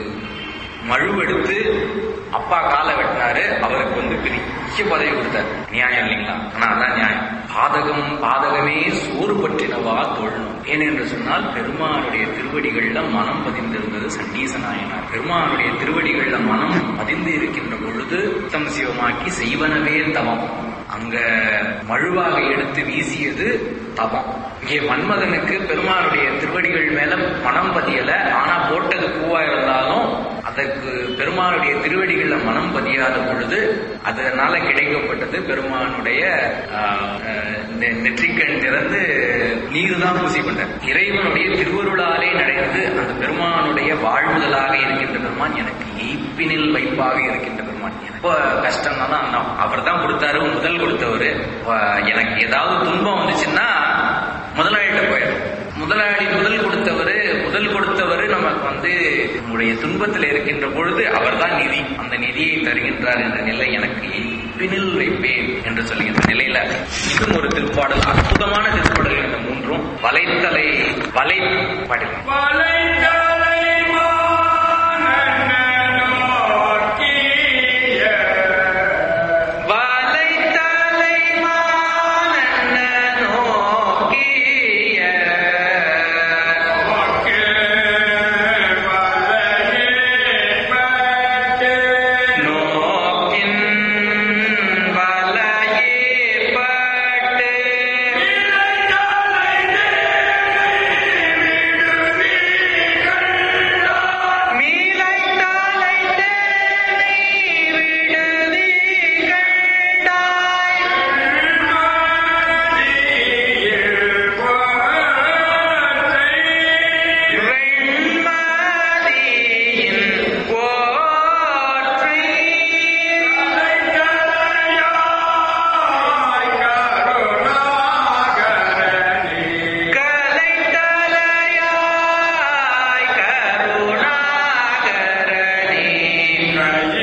மழு எடுத்து அப்பா காலை வெட்டினாரு அவருக்கு வந்து பெரிய பதவி கொடுத்தார் நியாயம் இல்லைங்களா ஆனா அதான் நியாயம் பாதகம் பாதகமே சோறு பற்றினவா தொழணும் ஏனென்று சொன்னால் பெருமானுடைய திருவடிகள்ல மனம் பதிந்திருந்தது சண்டீச நாயனார் பெருமானுடைய திருவடிகள்ல மனம் பதிந்து இருக்கின்ற பொழுது தம் சிவமாக்கி செய்வனவே தவம் அங்க மழுவாக எடுத்து வீசியது தவம் இங்கே மன்மதனுக்கு பெருமானுடைய திருவடிகள் மேல மனம் பதியல ஆனா போட்டது பூவா இருந்தாலும் அதற்கு பெருமானுடைய திருவடிகள்ல மனம் பதியாத பொழுது அதனால கிடைக்கப்பட்டது பெருமானுடைய ஆஹ், அஹ், நெ- நெற்றிக்கண் திறந்து நீர் தான் பூசி கொண்டார் இறைவனுடைய திருவருளாலே நடந்து அந்த பெருமானுடைய வாழ்வுதலாக இருக்கின்ற பெருமான் எனக்கு ஈப்பினில் வைப்பாக இருக்கின்ற பெருமான் ரொம்ப கஷ்டம் தான் அவர் தான் கொடுத்தாரு முதல் கொடுத்தவரு வ- எனக்கு ஏதாவது துன்பம் வந்துச்சுன்னா முதலாளிகிட்ட போயிடும் முதலாளி முதல் கொடுத்தவரு முதல் கொடுத்தவரு நமக்கு வந்து நம்முடைய துன்பத்தில் இருக்கின்ற பொழுது அவர்தான் நிதி அந்த நிதியை தருகின்றார் என்ற நிலை எனக்கு பிணில் வைப்பேன் என்று சொல்கின்ற நிலையில இதுவும் ஒரு திருப்பாடல் அற்புதமான திருப்பாடல் இந்த மூன்றும் வலைத்தலை வலை பாடல் வலைத்தலை மானன்ன நோக்கிய நோக்கின் வலையே பட்டு மீளைத்தாலை தேனி விடுதி கண்டாய் வெண்மதியின் போற்றி கலைத்தலையாய் கருணாகரணி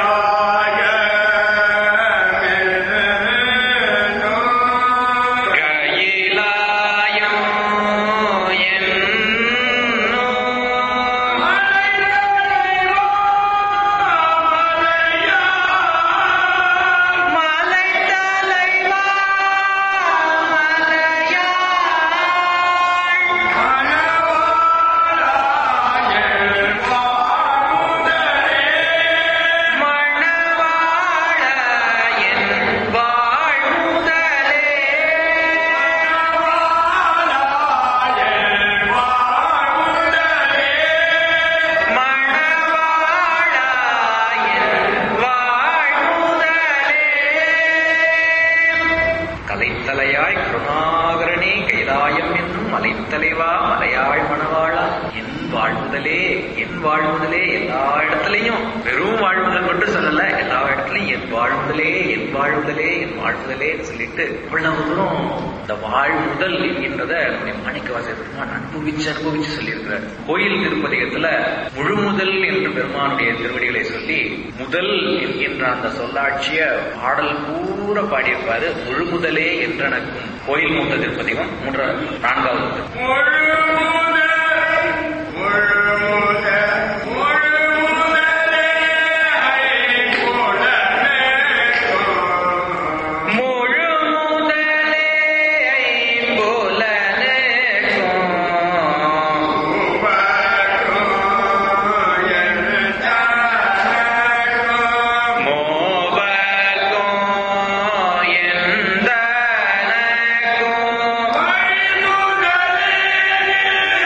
கையிலாயம் என்னும் மலை தலைவா மலையாள் மணவாள என் வாழ்முதலே மணவாள என் வாழ்முதலே கலைத்தலையாய் கருணாகரணே கைலாயம் என்னும் மலைத்தலைவா மலையாள் மணவாளா என் வாழ்வுதலே என் வாழ்வுதலே எல்லா இடத்துலயும் வெறும் வாழ்வுதல் மட்டும் சொல்லல எல்லா இடத்துலயும் என் வாழ்வுதலே என் வாழ்வுதலே என் வாழ்வுதலே சொல்லிட்டு இவ்வளவு தூரம் இந்த வாழ்வுதல் என்கின்றத நம்முடைய மாணிக்கவாசர் பெருமான் அனுபவிச்சு அனுபவிச்சு சொல்லியிருக்கிறார் கோயில் திருப்பதிகத்துல முழுமுதல் என்று பெருமானுடைய திருவடிகளை சொல்லி முதல் என்கின்ற அந்த சொல்லாட்சிய பாடல் பூரா பாடியிருப்பாரு முழுமுதலே என்றனக்கும் கோயில் மூத்த திருப்பதிகம் மூன்ற நான்காவது முழு முதலே ஐம்புலனுக்கும் மோபர்க்கும் எந்தனக்கும்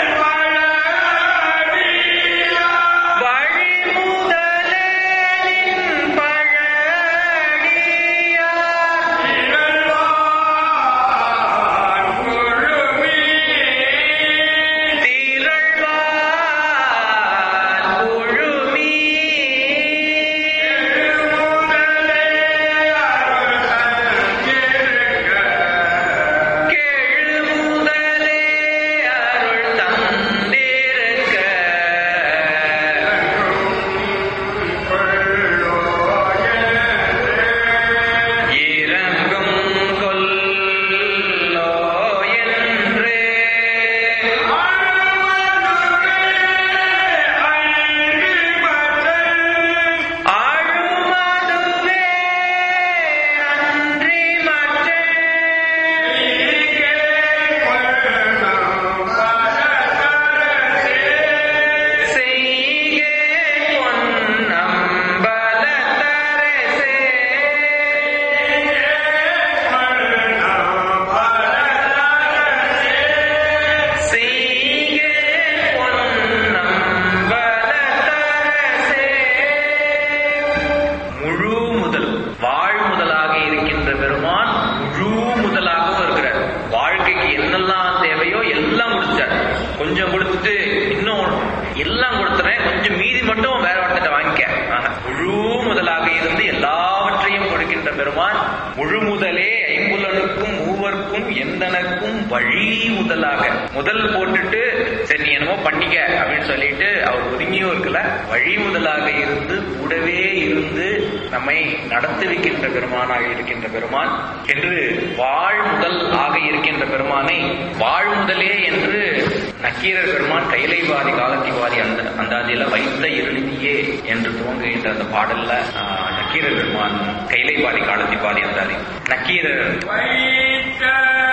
முழுமுதலே ஐம்புலனுக்கும் மூவர்க்கும் எந்தனக்கும் வழி முதலாக முதல் போட்டுட்டு சரி நீ என்னமோ பண்ணிக்க அப்படின்னு சொல்லிட்டு அவர் ஒதுங்கியும் இருக்கல வழி முதலாக இருந்து கூடவே இருந்து நம்மை நடத்துவிக்கின்ற பெருமானாக இருக்கின்ற பெருமான் என்று வாழ் முதல் ஆக இருக்கின்ற பெருமானை வாழ் முதலே என்று நக்கீரர் பெருமான் கைலைவாதி காலத்திவாதி அந்த அந்தாதியில வைத்த இருளினியே என்று துவங்குகின்ற அந்த பாடல்ல ஆஹ், நக்கீரர் பெருமான் கைலைவாதி காலத்திவாதி அந்தாதி நக்கீரர் வைத்த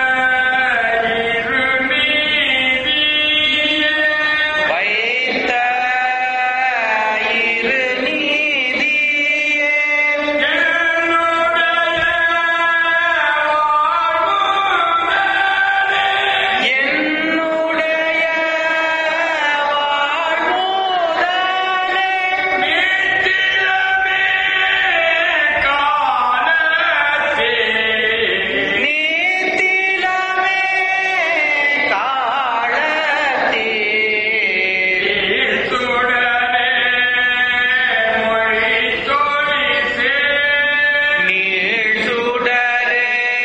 இருநீதியே வைத்த இருநீதியே என்னுடைய வாழ்வுதலே என்னுடைய வாழ்வுதானே நித்திலமே காலத்தே நீத்திலமே காலத்தே நீர்த்துடனே மொழி தொழிசே நீழ்சுடரே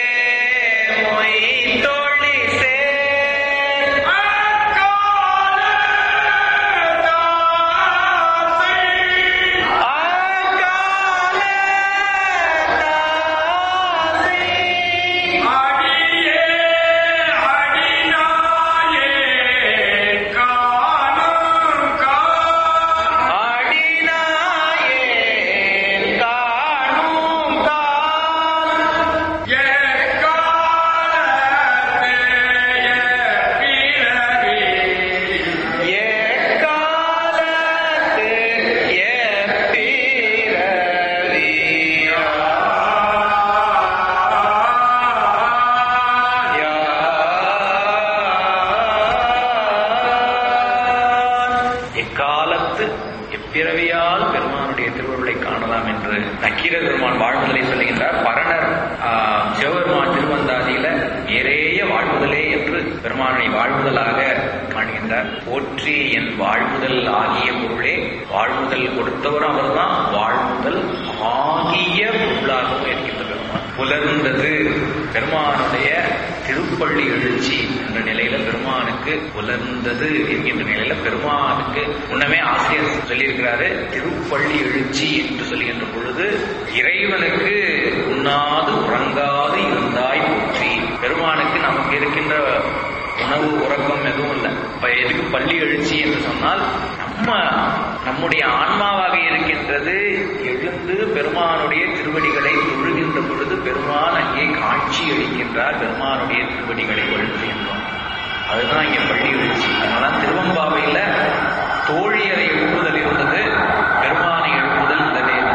மொய்த்தொழிசே அக்கால தாசை அடிநாயேன் காணும் கால் எக்காலத்து எப்பிறவியா எக்காலத்து எப்பிறவியால் பெருமானுடைய திருவருளை காணலாம் என்று நக்கீர பெருமான் வாழ்முதலை சொல்லுகின்றார் பரணர் ஆஹ், சிவபெருமான் திருவந்தாதியில ஏறேய வாழ்முதலே என்று பெருமானை வாழ்முதலாக காணுகின்றார் போற்றி என் வாழ்முதல் ஆகிய பொருளே வாழ்முதல் கொடுத்தவரும் அவர்தான் வாழ்முதல் ஆகிய பொருளாகவும் இருக்கின்ற பெருமான் புலர்ந்தது பெருமானுடைய திருப்பள்ளி எழுச்சி என்ற நிலையில பெருமானுக்கு புலர்ந்தது என்கின்ற நிலையில பெருமானுக்கு முன்னமே ஆசிரியர் சொல்லியிருக்கிறாரு திருப்பள்ளி எழுச்சி என்று சொல்லுகின்ற பொழுது இறைவனுக்கு உண்ணாது உறங்காது இருந்தாய் போற்றி பெருமானுக்கு நமக்கு இருக்கின்ற உணவு உறக்கம் எதுவும் இல்லை இப்ப எதுக்கு பள்ளி எழுச்சி என்று சொன்னால் நம்ம நம்முடைய ஆன்மாவாக இருக்கின்றது எழுந்து பெருமானுடைய திருவடிகளை தொழுகின்ற பொழுது பெருமான் அங்கே காட்சி அளிக்கின்றார் பெருமானுடைய திருவடிகளை எழுதுகின்றோம் அதுதான் இங்கே பள்ளி எழுச்சி அதனால திருவம்பாவையில தோழியரை எழுப்புதல் இருந்தது பெருமானை எழுப்புதல் இல்லவே இல்லை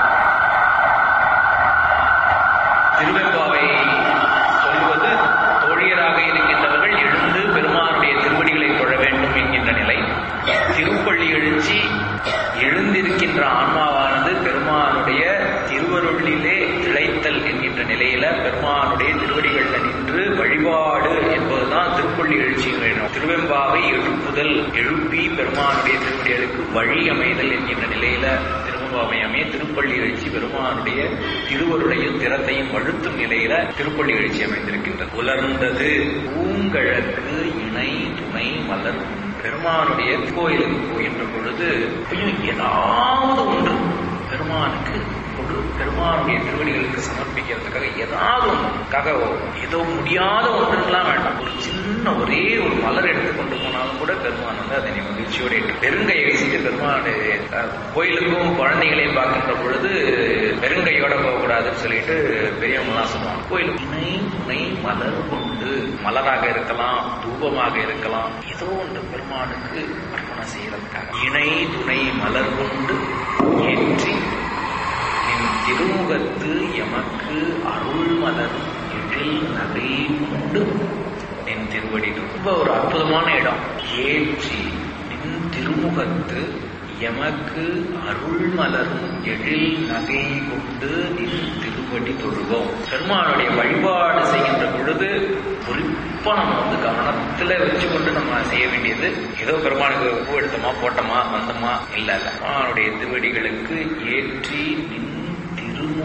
திருவெம்பாவை சொல்வது தோழியராக இருக்கின்றவர்கள் எழுந்து பெருமானுடைய திருவடிகளை தொழ வேண்டும் என்கின்ற நிலை திருப்பள்ளி எழுச்சி எழுந்திருக்கின்ற ஆன்மாவானது பெருமானுடைய திருவருளிலே திளைத்தல் என்கின்ற நிலையில பெருமானுடைய திருவடிகள்ல நின்று வழிபாடு என்பதுதான் திருப்பள்ளி எழுச்சி வேணும் திருவெம்பாவை எழுப்புதல் எழுப்பி பெருமானுடைய திருவடிகளுக்கு வழி அமைதல் என்கின்ற நிலையில திருவெம்பாவை அமைய திருப்பள்ளி எழுச்சி பெருமானுடைய திருவருளையும் திறத்தையும் வழுத்தும் நிலையில திருப்பள்ளி எழுச்சி அமைந்திருக்கின்றது உலர்ந்தது பூங்கழற்கு இணை துணை மலர் பெருமானுடைய கோயிலுக்கு போகின்ற பொழுது கொஞ்சம் ஏதாவது ஒன்று பெருமானுக்கு ஒரு பெருமானுடைய திருவடிகளுக்கு சமர்ப்பிக்கிறதுக்காக ஏதாவது ஒன்றுக்காக ஏதோ முடியாத ஒன்றுலாம் வேண்டாம் ஒரு சின்ன ஒரே ஒரு மலர் எடுத்து கொண்டு போனாலும் கூட பெருமான் வந்து அதனை மகிழ்ச்சியோடு ஏற்று பெருங்கையை வீசிட்டு பெருமானுடைய அஹ், கோயிலுக்கும் குழந்தைகளையும் பார்க்கின்ற பொழுது பெருங்கையோட போகக்கூடாதுன்னு சொல்லிட்டு பெரியவங்களாம் சொல்லுவாங்க கோயிலுக்கு இணை துணை மலர் கொண்டு மலராக இருக்கலாம் தூபமாக இருக்கலாம் ஏதோ ஒன்று பெருமானுக்கு அர்ப்பணம் செய்யறதுக்காக இணை துணை மலர் கொண்டு ஏற்றி என் திருமுகத்து எமக்கு அருள் மலரும் எழில் நகை கொண்டு என் திருவடி ரொம்ப ஒரு அற்புதமான இடம் ஏற்றி நின் திருமுகத்து எமக்கு அருள் மலரும் எழில் நகை கொண்டு நின் திருவடி தொழுவோம் பெருமானுடைய வழிபாடு செய்கின்ற பொழுது குறிப்பா நம்ம வந்து கவனத்துல வச்சு கொண்டு நம்ம செய்ய வேண்டியது ஏதோ பெருமானுக்கு பூ எடுத்தோமா போட்டோமா வந்தோமா இல்ல இல்ல பெருமானுடைய திருவடிகளுக்கு ஏற்றி நின் திருமுக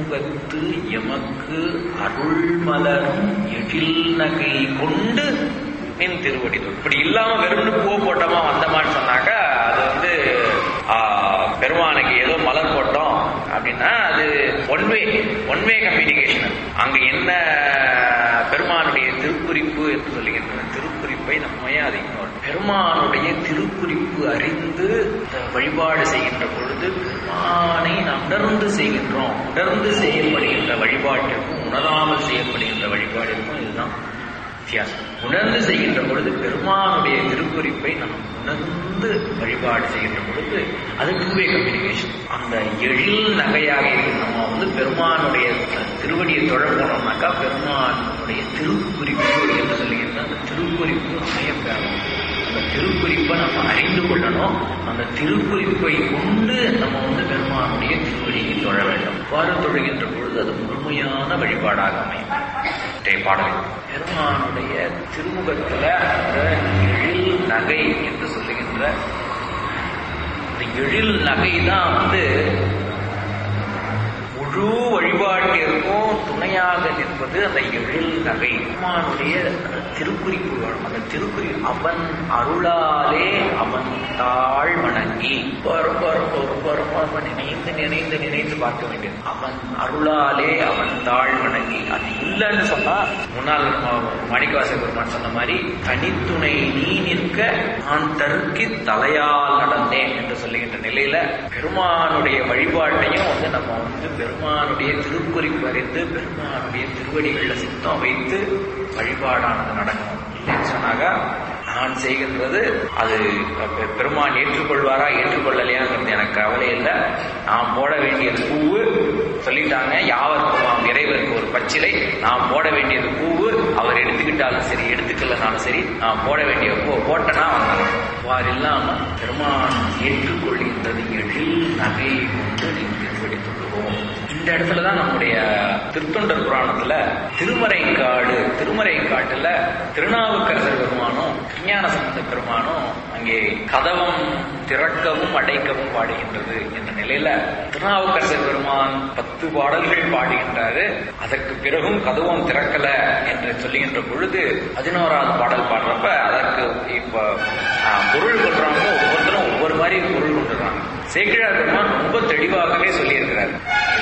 திருமுகத்து எமக்கு அருள்மலரும் எழில் நகை கொண்டு நின் திருவடி தொழு. இப்படி இல்லாம வெறும்னு பூ போட்டோமா வந்தோமான்னு சொன்னாக்கா அது வந்து ஆ, பெருமானுக்கு ஏதோ மலர் போட்டோம் அப்படின்னா அது ஒன்வே ஒன்வே கம்யூனிகேஷன் அங்க என்ன பெருமானுடைய திருக்குறிப்பு என்று சொல்லுகின்றன திருக்குறிப்பை நம்மையே அதை ignore. பெருமானுடைய திருக்குறிப்பு அறிந்து இந்த வழிபாடு செய்கின்ற பொழுது பெருமானை நாம் உணர்ந்து செய்கின்றோம் உணர்ந்து செய்யப்படுகின்ற வழிபாட்டிற்கும் உணராமல் செய்யப்படுகின்ற வழிபாடிற்கும் இதுதான் வித்தியாசம் உணர்ந்து செய்கின்ற பொழுது பெருமானுடைய திருக்குறிப்பை நாம் உணர்ந்து வழிபாடு செய்கின்ற பொழுது அது டூவே கம்யூனிகேஷன் அந்த எழில் நகையாக இருக்கு நம்ம வந்து பெருமானுடைய திருவடியை தொழ போனோம்னாக்கா பெருமானுடைய திருக்குறிப்பு என்று சொல்லுகின்ற அந்த திருக்குறிப்பு அமையப்பெறணும் அந்த திருக்குறிப்பை நம்ம அறிந்து கொள்ளணும் அந்த திருக்குறிப்பை கொண்டு நம்ம வந்து பெருமானுடைய திருவடியை தொழ வேண்டும் அவ்வாறு தொழுகின்ற பொழுது அது முழுமையான வழிபாடாக அமையும் இன்றைய பாடல் பெருமானுடைய திருமுகத்துல அந்த எழில் நகை என்று சொல்லுகின்ற அந்த எழில் நகை தான் வந்து முழு வழிபாட்டிற்கும் துணையாக நிற்பது அந்த எழில் நகை பெருமானுடைய அந்த திருக்குறிப்பு வேணும் அந்த திருக்குறி அவன் அருளாலே அவன் தாழ் வணங்கி ரொம்ப ரொம்ப ரொம்ப ரொம்ப ரொம்ப ரொம்ப நினைந்து நினைந்து நினைந்து பார்க்க வேண்டியது அவன் அருளாலே அவன் தாழ் வணங்கி அது இல்லைன்னு சொன்னா முன்னாள் மணிக்கவாச பெருமான் சொன்ன மாதிரி தனித்துணை நீ நிற்க நான் தருக்கி தலையால் நடந்தேன் என்று சொல்லுகின்ற நிலையில பெருமானுடைய வழிபாட்டையும் வந்து நம்ம வந்து பெருமானுடைய திருக்குறிப்பு அறிந்து பெருமானுடைய திருவடிகளில் சித்தம் வைத்து வழிபாடானது நடக்கணும் இல்லைன்னு சொன்னாங்க நான் செய்கின்றது அது பெ- பெருமான் ஏற்றுக்கொள்வாரா ஏற்றுக்கொள்ளலையாங்கிறது எனக்கு கவலை இல்லை நான் போட வேண்டியது பூவு சொல்லிட்டாங்க யாவருக்கும் இறைவருக்கு ஒரு பச்சிலை நான் போட வேண்டியது பூவு அவர் எடுத்துக்கிட்டாலும் சரி எடுத்துக்கலனாலும் சரி நான் போட வேண்டிய பூ போட்டனா வந்தாங்க அவ்வாறு இல்லாம பெருமான் ஏற்றுக்கொள்கின்றது எழில் நகையை கொண்டு நீங்கள் வெளிப்படுவோம் இந்த இடத்துல தான் நம்முடைய திருத்தொண்டர் புராணத்துல திருமறைக்காடு திருமறைக்காட்டுல திருநாவுக்கரசர் பெருமானும் திருஞான சம்பந்த பெருமானும் அங்கே கதவம் திறக்கவும் அடைக்கவும் பாடுகின்றது என்ற நிலையில திருநாவுக்கரசர் பெருமான் பத்து பாடல்கள் பாடுகின்றாரு அதற்கு பிறகும் கதவம் திறக்கல என்று சொல்லுகின்ற பொழுது பதினோராவது பாடல் பாடுறப்ப அதற்கு இப்ப ஆ, பொருள் கொள்றாங்க ஒவ்வொருத்தரும் ஒவ்வொரு மாதிரி பொருள் கொண்டுறாங்க சேக்கிழார் பெருமான் ரொம்ப தெளிவாகவே சொல்லியிருக்கிறார்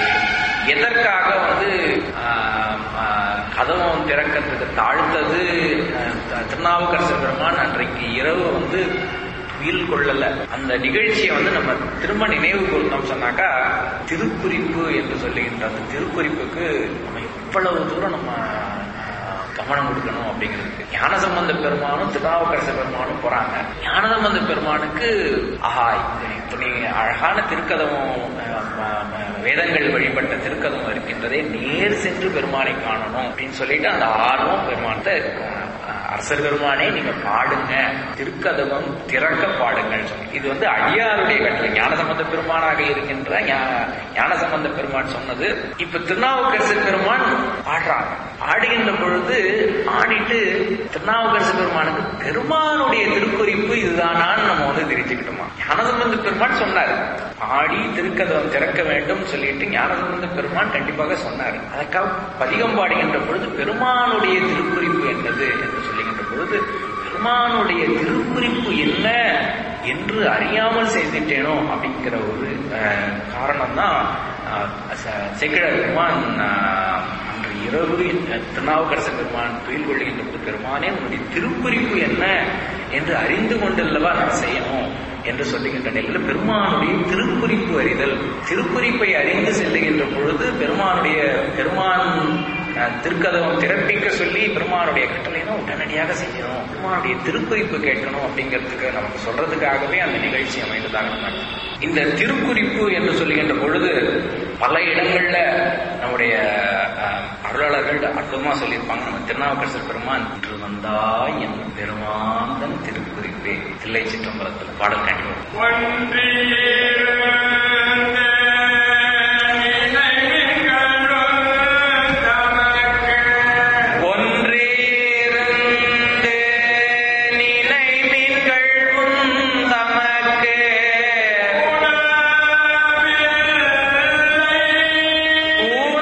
எதற்காக வந்து ஆஹ், ஆஹ், கதவம் திறக்கிறதுக்கு தாழ்த்தது ஆஹ், திருநாவுக்கரசர் பெருமான் அன்றைக்கு இரவு வந்து துயில் கொள்ளல அந்த நிகழ்ச்சியை வந்து நம்ம திரும்ப நினைவு கூர்ந்தோம் சொன்னாக்கா திருக்குறிப்பு என்று சொல்லுகின்ற அந்த திருக்குறிப்புக்கு நம்ம இவ்வளவு தூரம் நம்ம ஆஹ், கவனம் கொடுக்கணும் அப்படிங்கிறதுக்கு ஞானசம்பந்த பெருமானும் திருநாவுக்கரசர் பெருமானும் போறாங்க ஞானசம்பந்த பெருமானுக்கு ஆஹா இப்ப நீ அழகான திருக்கதவம் அஹ், ம- ம- வேதங்கள் வழிபட்ட திருக்கதவம் இருக்கின்றதே நேர் சென்று பெருமானை காணணும் அப்படின்னு சொல்லிட்டு அந்த ஆர்வம் பெருமான்கிட்ட இருக்கும். அஹ், அரசர் பெருமானே நீங்க பாடுங்க திருக்கதவம் திறக்க பாடுங்கள் சொல்லி இது வந்து அடியாருடைய கட்டளை ஞானசம்பந்த பெருமானாக இருக்கின்ற ஞா- ஞானசம்பந்த பெருமான் சொன்னது இப்ப திருநாவுக்கரசர் பெருமான் பாடுறாங்க ஆடுகின்ற பொழுது ஆடிட்டு திருநாவுக்கரசு பெருமானுக்கு பெருமானுடைய திருக்குறிப்பு இதுதானான்னு நம்ம வந்து தெரிஞ்சுக்கிட்டோமா ஞானசம்பந்த பெருமான் சொன்னார் ஆடி திருக்கதவம் திறக்க வேண்டும் சொல்லிட்டு ஞானசம்பந்த பெருமான் கண்டிப்பாக சொன்னார் அதற்காக பதிகம் பாடுகின்ற பொழுது பெருமானுடைய திருக்குறிப்பு என்னது என்று சொல்லுகின்ற பொழுது பெருமானுடைய திருக்குறிப்பு என்ன என்று அறியாமல் செய்துட்டேனோ அப்படிங்கிற ஒரு காரணம் தான் செக்கிழர் பெருமான் ஆஹ், அன்று இரவு அஹ், திருநாவுக்கரசர் பெருமான் துயில் கொள்கின்ற போது பெருமானே உன்னுடைய திருக்குறிப்பு என்ன என்று அறிந்து கொண்டல்லவா நான் செய்யணும் என்று சொல்லுகின்ற நிலையில் பெருமானுடைய திருக்குறிப்பு அறிதல் திருக்குறிப்பை அறிந்து செல்லுகின்ற பொழுது பெருமானுடைய பெருமான் அஹ், திருக்கதவம் திறப்பிக்க சொல்லி பெருமானுடைய கட்டளைனா உடனடியாக செய்யணும் பெருமானுடைய திருக்குறிப்பு கேட்கணும் அப்படிங்கிறதுக்கு நமக்கு சொல்றதுக்காகவே அந்த நிகழ்ச்சி அமைந்ததாக நம்ம நினைக்கிறோம். இந்த திருக்குறிப்பு என்று சொல்லுகின்ற பொழுது பல இடங்கள்ல நம்முடைய அஹ், அருளாளர்கள் அற்புதமா சொல்லியிருப்பாங்க நம்ம திருநாவுக்கரசர் பெருமான் இன்று வந்தாய் என் பெருமாந்தன் திருக்குறிப்பே தில்லை சிற்றம்பலத்தில் பாடல் கண்டிப்பாக ஒன்றியிருந்த நினைவுகளும் தமக்கு ஒன்றேருந்து நினைவின்கள் உன் தமக்கு உணவில்லை.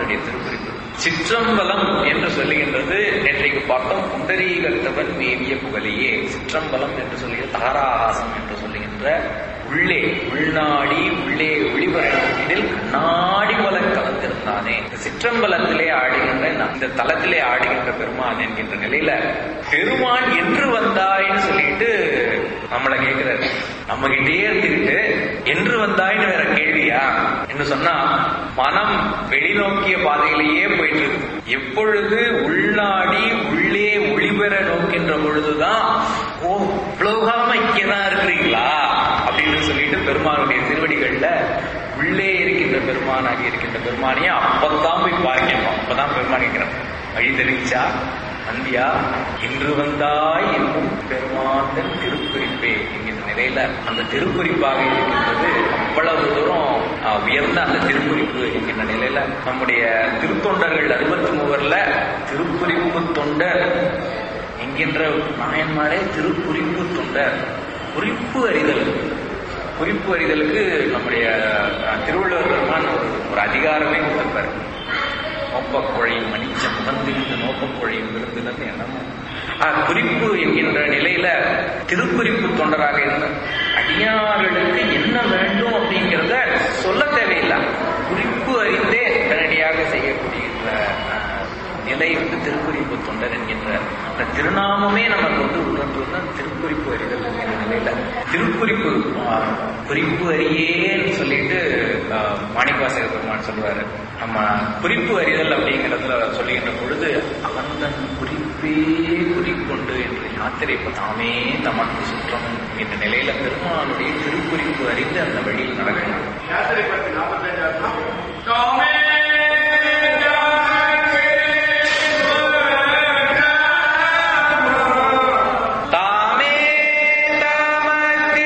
பெருமானுடைய திருக்குறிப்பு சிற்றம்பலம் என்று சொல்லுகின்றது நேற்றைக்கு பார்த்தோம் புண்டரீகத்தவன் மேவிய புகழியே சிற்றம்பலம் என்று சொல்லுகிற தாராகாசம் என்று சொல்லுகின்ற உள்ளே உள்நாடி உள்ளே ஒளிபரப்பினில் கண்ணாடி போல கலந்திருந்தானே இந்த சிற்றம்பலத்திலே ஆடுகின்ற இந்த தலத்திலே ஆடுகின்ற பெருமான் என்கின்ற நிலையில பெருமான் என்று வந்தாய்ன்னு சொல்லிட்டு நம்மளை கேட்கிறாரு நம்ம கிட்டே இருந்துகிட்டு என்று வந்தாய்ன்னு வேற கேள்வியா என்று சொன்னா மனம் வெளிநோக்கிய பாதையிலேயே போயிட்டு இருக்கு எப்பொழுது உள்நாடி உள்ளே ஒளிபெற நோக்கின்ற பொழுதுதான் ஓ இவ்வளவு காலமா இங்கதான் இருக்கிறீங்களா அப்படின்னு சொல்லிட்டு பெருமானுடைய திருவடிகள்ல உள்ளே இருக்கின்ற பெருமானாகி இருக்கின்ற பெருமானையே அப்பதான் போய் பார்க்கணும் அப்பதான் பெருமான் கேட்கிறான் வழி தெரிவிச்சா வந்தியா இன்று வந்தாய் என்னும் பெருமாந்தன் திருக்குறிப்பே என்கின்ற நிலையில அந்த திருக்குறிப்பாக இருக்கின்றது அவ்வளவு தூரம் ஆஹ், உயர்ந்த அந்த திருக்குறிப்பு என்கின்ற நிலையில நம்முடைய திருத்தொண்டர்கள் அறுபத்தி மூவர்ல திருக்குறிப்பு தொண்டர் என்கின்ற நாயன்மாரே திருக்குறிப்பு தொண்டர் குறிப்பு அறிதல் குறிப்பு அறிதலுக்கு நம்முடைய அஹ், திருவள்ளுவர் பெருமான் ஒரு ஒரு அதிகாரமே கொடுத்திருப்பார் நோப்பக்குழையும் மணிச்சம் முகந்திருந்து நோப்பக்குழையும் விருந்தினர் என்னமோ ஆஹ், குறிப்பு என்கின்ற நிலையில திருக்குறிப்பு தொண்டராக இருந்த அடியார்களுக்கு என்ன வேண்டும் அப்படிங்கிறத சொல்ல தேவையில்லை குறிப்பு அறிந்தே உடனடியாக செய்யக்கூடியன்ற ஆஹ், நிலை வந்து திருக்குறிப்பு தொண்டர் என்கின்ற அந்த திருநாமமே நமக்கு வந்து உணர்த்துவது தான் திருக்குறிப்பு அறிதல் என்கிற நிலையில திருக்குறிப்பு ஆஹ், குறிப்பு அறியேன்னு சொல்லிட்டு ஆஹ், மாணிக்கவாசக பெருமான் சொல்லுவாரு நம்ம குறிப்பு அறிதல் அப்படிங்கிறதுல சொல்லுகின்ற பொழுது அவன் தன் குறிப்பே குறிக்கொண்டு என்று யாத்திரை தாமே தமக்கு சுற்றம் என்ற நிலையில பெருமானுடைய திருக்குறிப்பு அறிந்து அந்த வழியில் நடக்கணும் யாத்திரை பத்தி நாற்பத்தஞ்சாயிரம் தாமே தாமே தமக்கு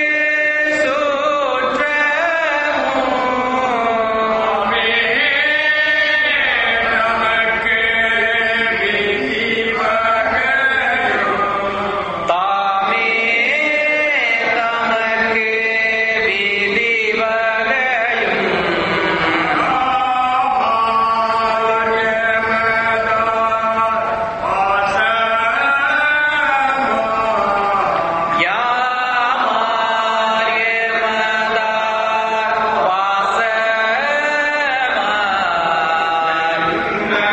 சுற்றமும் தாமே தமக்கு விதிவகையும் யாமாரியமதார் வாசமாய்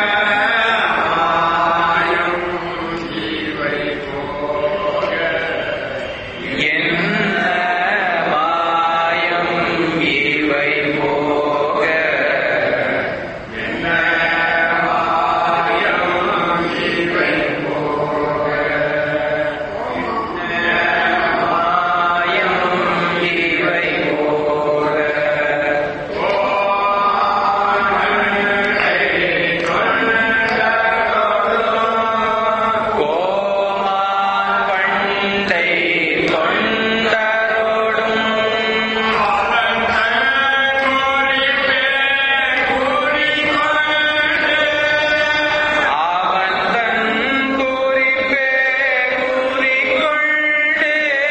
என்ன மாயம் இவை போக மாயம் இவை போக கோமான் பண்டை தொண்டரோடும் அவன் தன் குறிப்பே கூறிக்கொண்டு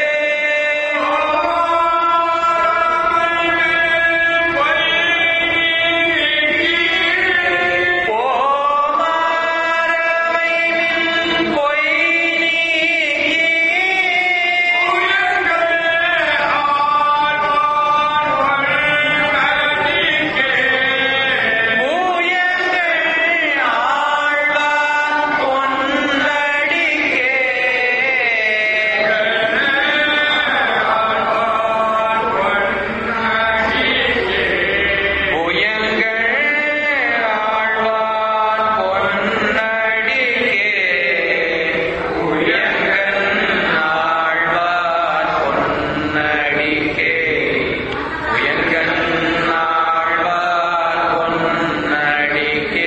போமாரவை நின் பொய் நீக்கி மூயங்கள் ஆழ்வான் பொன்னடிக்கே மூயங்கள் ஆழ்வான் பொன்னடிக்கே உயங்கன் ஆழ்வான் பொன்னடிக்கே உயங்கன் ஆழ்வான் பொன்னடிக்கே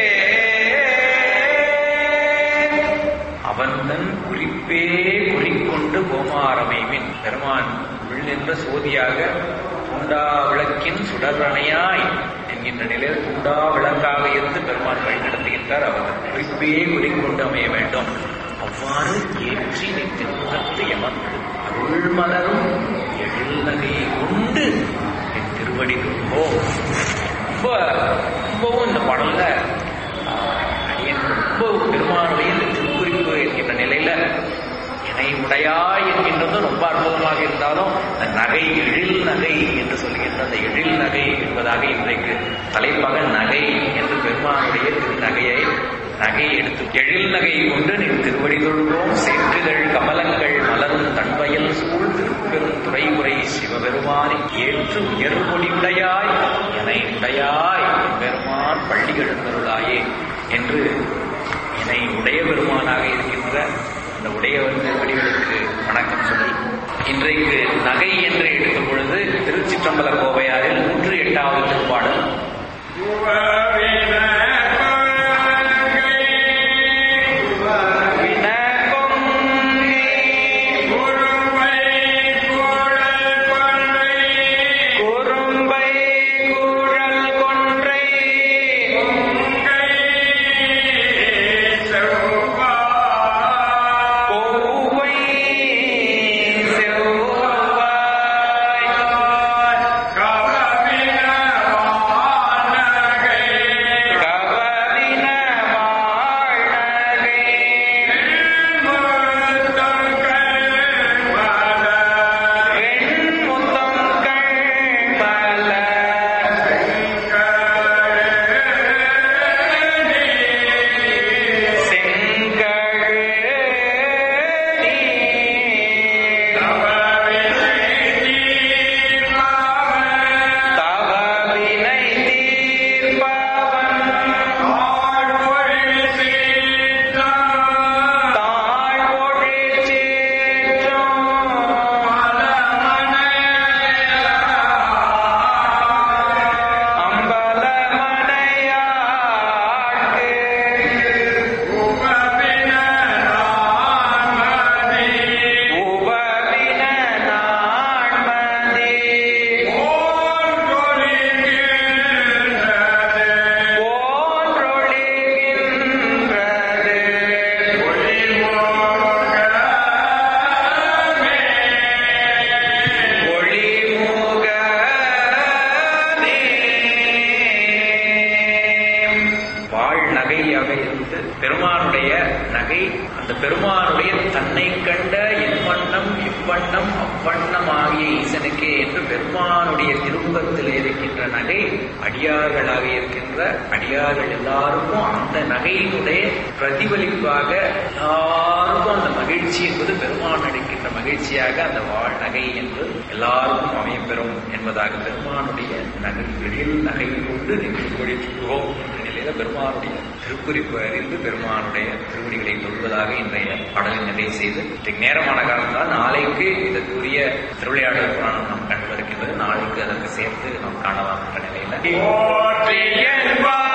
அவன்தன் குறிப்பே குறிக்கொண்டு கோமாரமைவின் பெருமான் உள்ளென்ற சோதியாக துண்டா விளக்கின் சுடரணையாய் என்கின்ற நிலையில் துண்டா விளக்காக இருந்து பெருமான் வழி நடத்துகின்றார் அவர் குறிப்பே குறிக்கொண்டு அமைய வேண்டும் அவ்வாறு ஏற்றி நிற்கின்றது எமக்கு அருள் மலரும் எழில் நகை கொண்டு என் திருவடிக்கு போ ரொம்ப ரொம்பவும் இந்த பாடல்ல ஆஹ், அடியேன் ரொம்ப பெருமானுடைய இந்த திருக்குறிப்பு என்கின்ற நிலையில இணை உடையாய் என்கின்றதும் ரொம்ப அற்புதமாக இருந்தாலும் இந்த நகை எழில் நகை என்று சொல்கின்ற அந்த எழில் நகை என்பதாக இன்றைக்கு தலைப்பாக நகை என்று பெருமானுடைய திருநகையை நகை எடுத்து எழில் நகை கொண்டு நீ திருவடி தொழுவோம் சேற்றுகள் கமலங்கள் மலரும் தன்வயல் சூழ் திருப்பெரும் துறை உரை சிவபெருமானை ஏற்று உயர்வொளி உடையாய் எனை உடையாய் பெருமான் பள்ளி எழுந்தருளாயே என்று என்னை உடைய பெருமானாக இருக்கின்ற அந்த உடையவர் திருவடிகளுக்கு வணக்கம் சொல்லி இன்றைக்கு நகை என்று எடுக்கும் பொழுது திருச்சிற்றம்பல கோவையாரில் நூற்று எட்டாவது திருப்பாடல் குறும்பை கூழல் கொன்றை கோவை செவ்வாய் கவரின வாழ்நகை வெண்முத்தம் கண்பல தவவினை தீர்ப்பவன் தாழ்வொழி சேற்றும் அம்பலமனையாட்கு உபவின நான்மதி போன்றொழிகின்றது வாழ் நகையாக இருந்து பெருமானுடைய நகை அந்த பெருமானுடைய தன்னை கண்ட எவ்வண்ணம் இவ்வண்ணம் அவ்வண்ணம் ஆகிய ஈசனுக்கே என்று பெருமானுடைய திருமுகத்தில் இருக்கின்ற நகை அடியார்களாக இருக்கின்ற அடியார்கள் எல்லாருக்கும் அந்த நகையினுடைய பிரதிபலிப்பாக எல்லாருக்கும் அந்த மகிழ்ச்சி என்பது பெருமான் அளிக்கின்ற மகிழ்ச்சியாக அந்த வாழ் நகை என்று எல்லாருக்கும் அமையப்பெறும் என்பதாக பெருமானுடைய நகை எழில் நகை கொண்டு நீங்கள் கொடித்துவோம் என்ற நிலையில பெருமானுடைய திருக்குறிப்பு அறிந்து பெருமானுடைய திருவடிகளை தொழுவதாக இன்றைய பாடலை நிறைவு செய்து இன்றைக்கு நேரமான காரணத்தால் நாளைக்கு இதற்குரிய திருவிளையாடல் புராணம் நாம் கண்டு வருகின்றது நாளைக்கு அதற்கு சேர்த்து நாம் காணலாம் என்ற நிலையில போற்றி என்பார்